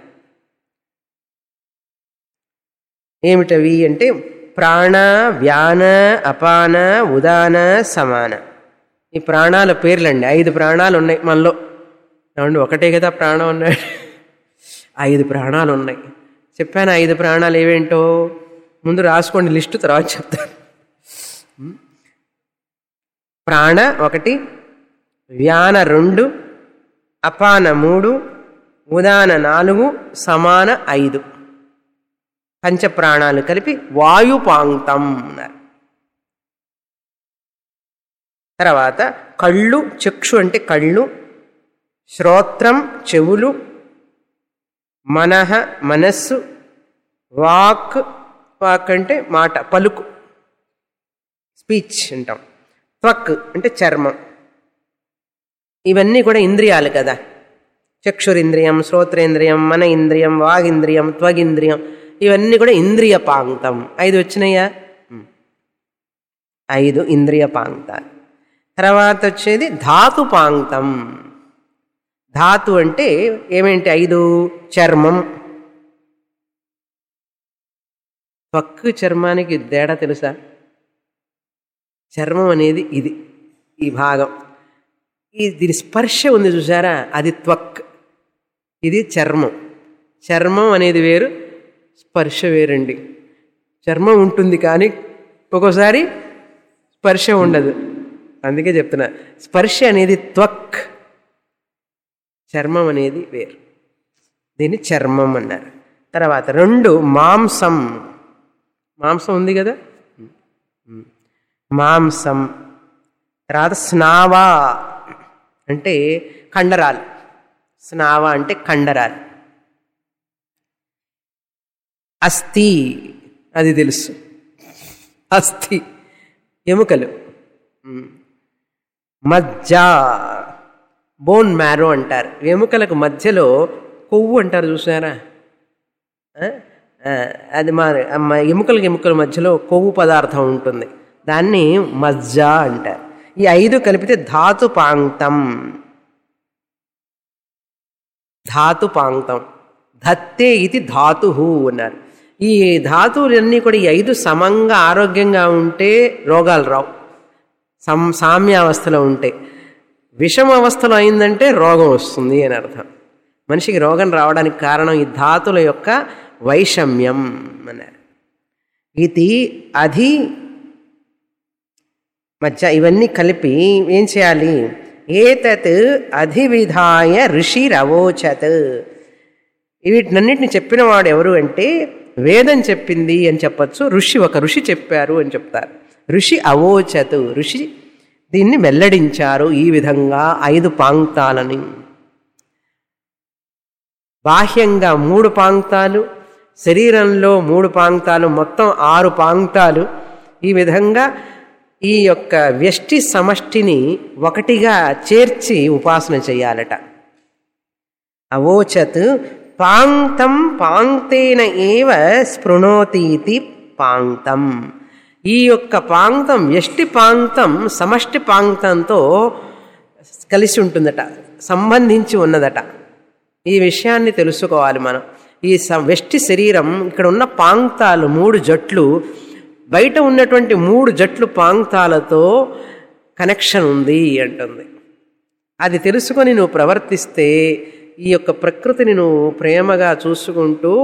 ఏమిటవి అంటే ప్రాణ వ్యాన అపాన ఉదాన సమాన ఈ ప్రాణాల పేర్లండి ఐదు ప్రాణాలు ఉన్నాయి మనలో ఏమండి ఒకటే కదా ప్రాణం ఉన్నాయి ఐదు ప్రాణాలు ఉన్నాయి చెప్పాను ఐదు ప్రాణాలు ఏవేంటో ముందు రాసుకోండి లిస్టు తర్వాత చెప్తాను ప్రాణ ఒకటి వ్యాన రెండు అపాన మూడు ఉదాన నాలుగు సమాన ఐదు పంచప్రాణాలు కలిపి వాయుపాంక్తం అన్నారు తర్వాత కళ్ళు చక్షు అంటే కళ్ళు శ్రోత్రం చెవులు మనః మనస్సు వాక్ వాక్ అంటే మాట పలుకు స్పీచ్ అంటాం త్వక్ అంటే చర్మం ఇవన్నీ కూడా ఇంద్రియాలు కదా చక్షురింద్రియం శ్రోత్రేంద్రియం మన ఇంద్రియం వాగింద్రియం త్వగింద్రియం ఇవన్నీ కూడా ఇంద్రియ పాంక్తం ఐదు వచ్చినాయా ఉమ్. ఐదు ఇంద్రియ పాంక్తాలు తర్వాత వచ్చేది ధాతు పాంక్తం ధాతు అంటే ఏమేంటి ఐదు చర్మం త్వక్కు చర్మానికి తేడా తెలుసా చర్మం అనేది ఇది ఈ భాగం ఈ దీని స్పర్శ ఉంది చూసారా అది త్వక్ ఇది చర్మం చర్మం అనేది వేరు స్పర్శ వేరండి చర్మం ఉంటుంది కానీ ఒక్కోసారి స్పర్శ ఉండదు అందుకే చెప్తున్నా స్పర్శ అనేది త్వక్ చర్మం అనేది వేరు దీన్ని చర్మం అన్నారు తర్వాత రెండు మాంసం మాంసం ఉంది కదా మాంసం తర్వాత స్నావా అంటే కండరాలు స్నావ అంటే కండరాలు అస్థి అది తెలుసు అస్థి ఎముకలు ఉమ్. మజ్జ బోన్ మ్యారో అంటారు ఎముకలకు మధ్యలో కొవ్వు అంటారు చూసారా ఆ? ఆ, అది మా మా ఎముకలకి ఎముకల మధ్యలో కొవ్వు పదార్థం ఉంటుంది దాన్ని మజ్జ అంటారు ఈ ఐదు కలిపితే ధాతు పాంక్తం ధాతు పాంక్తం ధత్తే ఇది ధాతు అన్నారు ఈ ధాతువులన్నీ కూడా ఈ ఐదు సమంగా ఆరోగ్యంగా ఉంటే రోగాలు రావు సం సామ్యావస్థలో ఉంటే విషమ అవస్థలో అయిందంటే రోగం వస్తుంది అని అర్థం మనిషికి రోగం రావడానికి కారణం ఈ ధాతుల యొక్క వైషమ్యం అన్నారు ఇది అది మధ్య ఇవన్నీ కలిపి ఏం చేయాలి ఏతత్ అధివిధాయ ఋషిరవోచత్ వీటినన్నిటిని చెప్పిన వాడు ఎవరు అంటే వేదం చెప్పింది అని చెప్పచ్చు ఋషి ఒక ఋషి చెప్పారు అని చెప్తారు ఋషి అవోచతు ఋషి దీన్ని వెల్లడించారు ఈ విధంగా ఐదు పాంక్తాలని బాహ్యంగా మూడు పాంక్తాలు శరీరంలో మూడు పాంక్తాలు మొత్తం ఆరు పాంక్తాలు ఈ విధంగా ఈ యొక్క వ్యష్టి సమష్టిని ఒకటిగా చేర్చి ఉపాసన చేయాలట అవోచత్ పాంక్తం పాంక్తేన ఏవ స్పృణోతీతి పాంక్తం ఈ యొక్క పాంక్తం వ్యష్టి పాంక్తం సమష్టి పాంక్తంతో కలిసి ఉంటుందట సంబంధించి ఉన్నదట ఈ విషయాన్ని తెలుసుకోవాలి మనం ఈ స- వ్యష్టి శరీరం ఇక్కడ ఉన్న పాంక్తాలు మూడు జట్లు బయట ఉన్నటువంటి మూడు జట్లు పాంక్తాలతో కనెక్షన్ ఉంది అంటుంది అది తెలుసుకొని నువ్వు ప్రవర్తిస్తే ఈ యొక్క ప్రకృతిని నువ్వు ప్రేమగా చూసుకుంటూ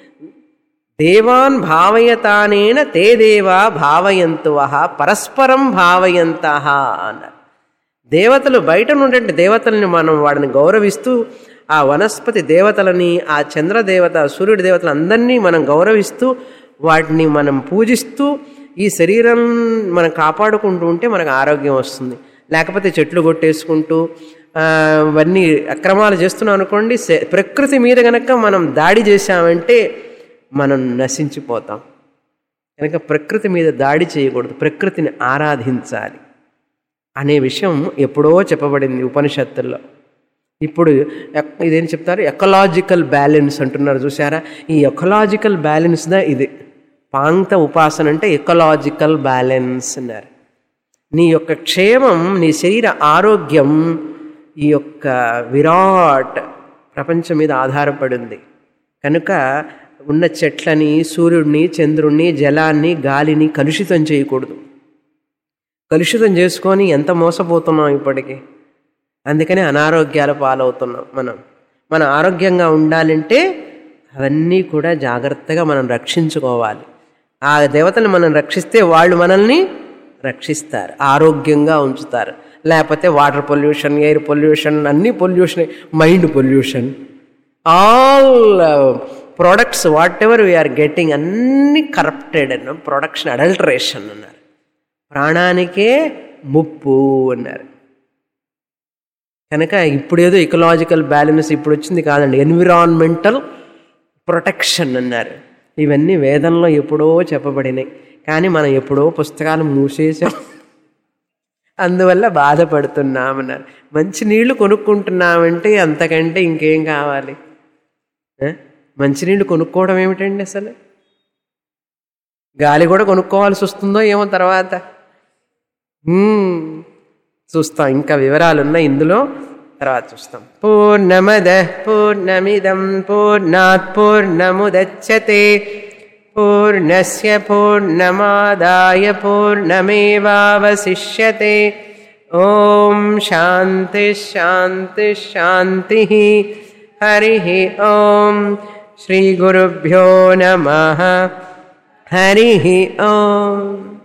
దేవాన్ భావయతానేన తే దేవా భావయంతువ పరస్పరం భావయంత అన్నారు దేవతలు బయట ఉన్నటువంటి దేవతల్ని మనం వాడిని గౌరవిస్తూ ఆ వనస్పతి దేవతలని ఆ చంద్రదేవత సూర్యుడి దేవతలు అందరినీ మనం గౌరవిస్తూ వాటిని మనం పూజిస్తూ ఈ శరీరం మనం కాపాడుకుంటూ ఉంటే మనకు ఆరోగ్యం వస్తుంది లేకపోతే చెట్లు కొట్టేసుకుంటూ ఆ, ఇవన్నీ అక్రమాలు చేస్తున్నాం అనుకోండి శ- ప్రకృతి మీద గనక మనం దాడి చేశామంటే మనం నశించిపోతాం కనుక ప్రకృతి మీద దాడి చేయకూడదు ప్రకృతిని ఆరాధించాలి అనే విషయం ఎప్పుడో చెప్పబడింది ఉపనిషత్తుల్లో ఇప్పుడు ఎక్- ఇదేం చెప్తారు ఎకలాజికల్ బ్యాలెన్స్ అంటున్నారు చూసారా ఈ ఎకలాజికల్ బ్యాలెన్స్ దా ఇది పాంక్త ఉపాసన అంటే ఎకలాజికల్ బ్యాలెన్స్ అన్నారు నీ యొక్క క్షేమం నీ శరీర ఆరోగ్యం ఈ యొక్క విరాట్ ప్రపంచం మీద ఆధారపడింది కనుక ఉన్న చెట్లని సూర్యుడిని చంద్రుణ్ణి జలాన్ని గాలిని కలుషితం చేయకూడదు కలుషితం చేసుకొని ఎంత మోసపోతున్నాం ఇప్పటికి అందుకనే అనారోగ్యాల పాలవుతున్నాం మనం మన ఆరోగ్యంగా ఉండాలంటే అవన్నీ కూడా జాగ్రత్తగా మనం రక్షించుకోవాలి ఆ దేవతలు మనం రక్షిస్తే వాళ్ళు మనల్ని రక్షిస్తారు ఆరోగ్యంగా ఉంచుతారు లేకపోతే వాటర్ పొల్యూషన్ ఎయిర్ పొల్యూషన్ అన్ని pollution mind pollution all products whatever we're getting అన్ని కరప్టెడ్ అన్న ప్రొడక్షన్ అడల్టరేషన్ అన్నారు ప్రాణానికే ముప్పు అన్నారు కనుక ఇప్పుడు ఏదో ఇకలాజికల్ బ్యాలెన్స్ ఇప్పుడు వచ్చింది కాదండి ఎన్విరాన్మెంటల్ ప్రొటెక్షన్ అన్నారు ఇవన్నీ వేదంలో ఎప్పుడో చెప్పబడినాయి కానీ మనం ఎప్పుడో పుస్తకాలు మూసేసాం అందువల్ల బాధపడుతున్నామన్నారు మంచి నీళ్లు కొనుక్కుంటున్నామంటే అంతకంటే ఇంకేం కావాలి ఆ? మంచినీళ్ళు కొనుక్కోవడం ఏమిటండి అసలు గాలి కూడా కొనుక్కోవాల్సి వస్తుందో ఏమో తర్వాత మ్మ్. చూస్తాం ఇంకా వివరాలు ఉన్నాయి ఇందులో తర్వాత చూస్తాం పూర్ణమద పూర్ణమిదం పూర్ణాత్ పూర్ణముదచ్చతే పూర్ణస్య పూర్ణమాదాయ పూర్ణమేవావశిష్యతే ఓం శాంతి శాంతి శాంతి హరి ఓం శ్రీ గురుభ్యో నమ హరి ఓం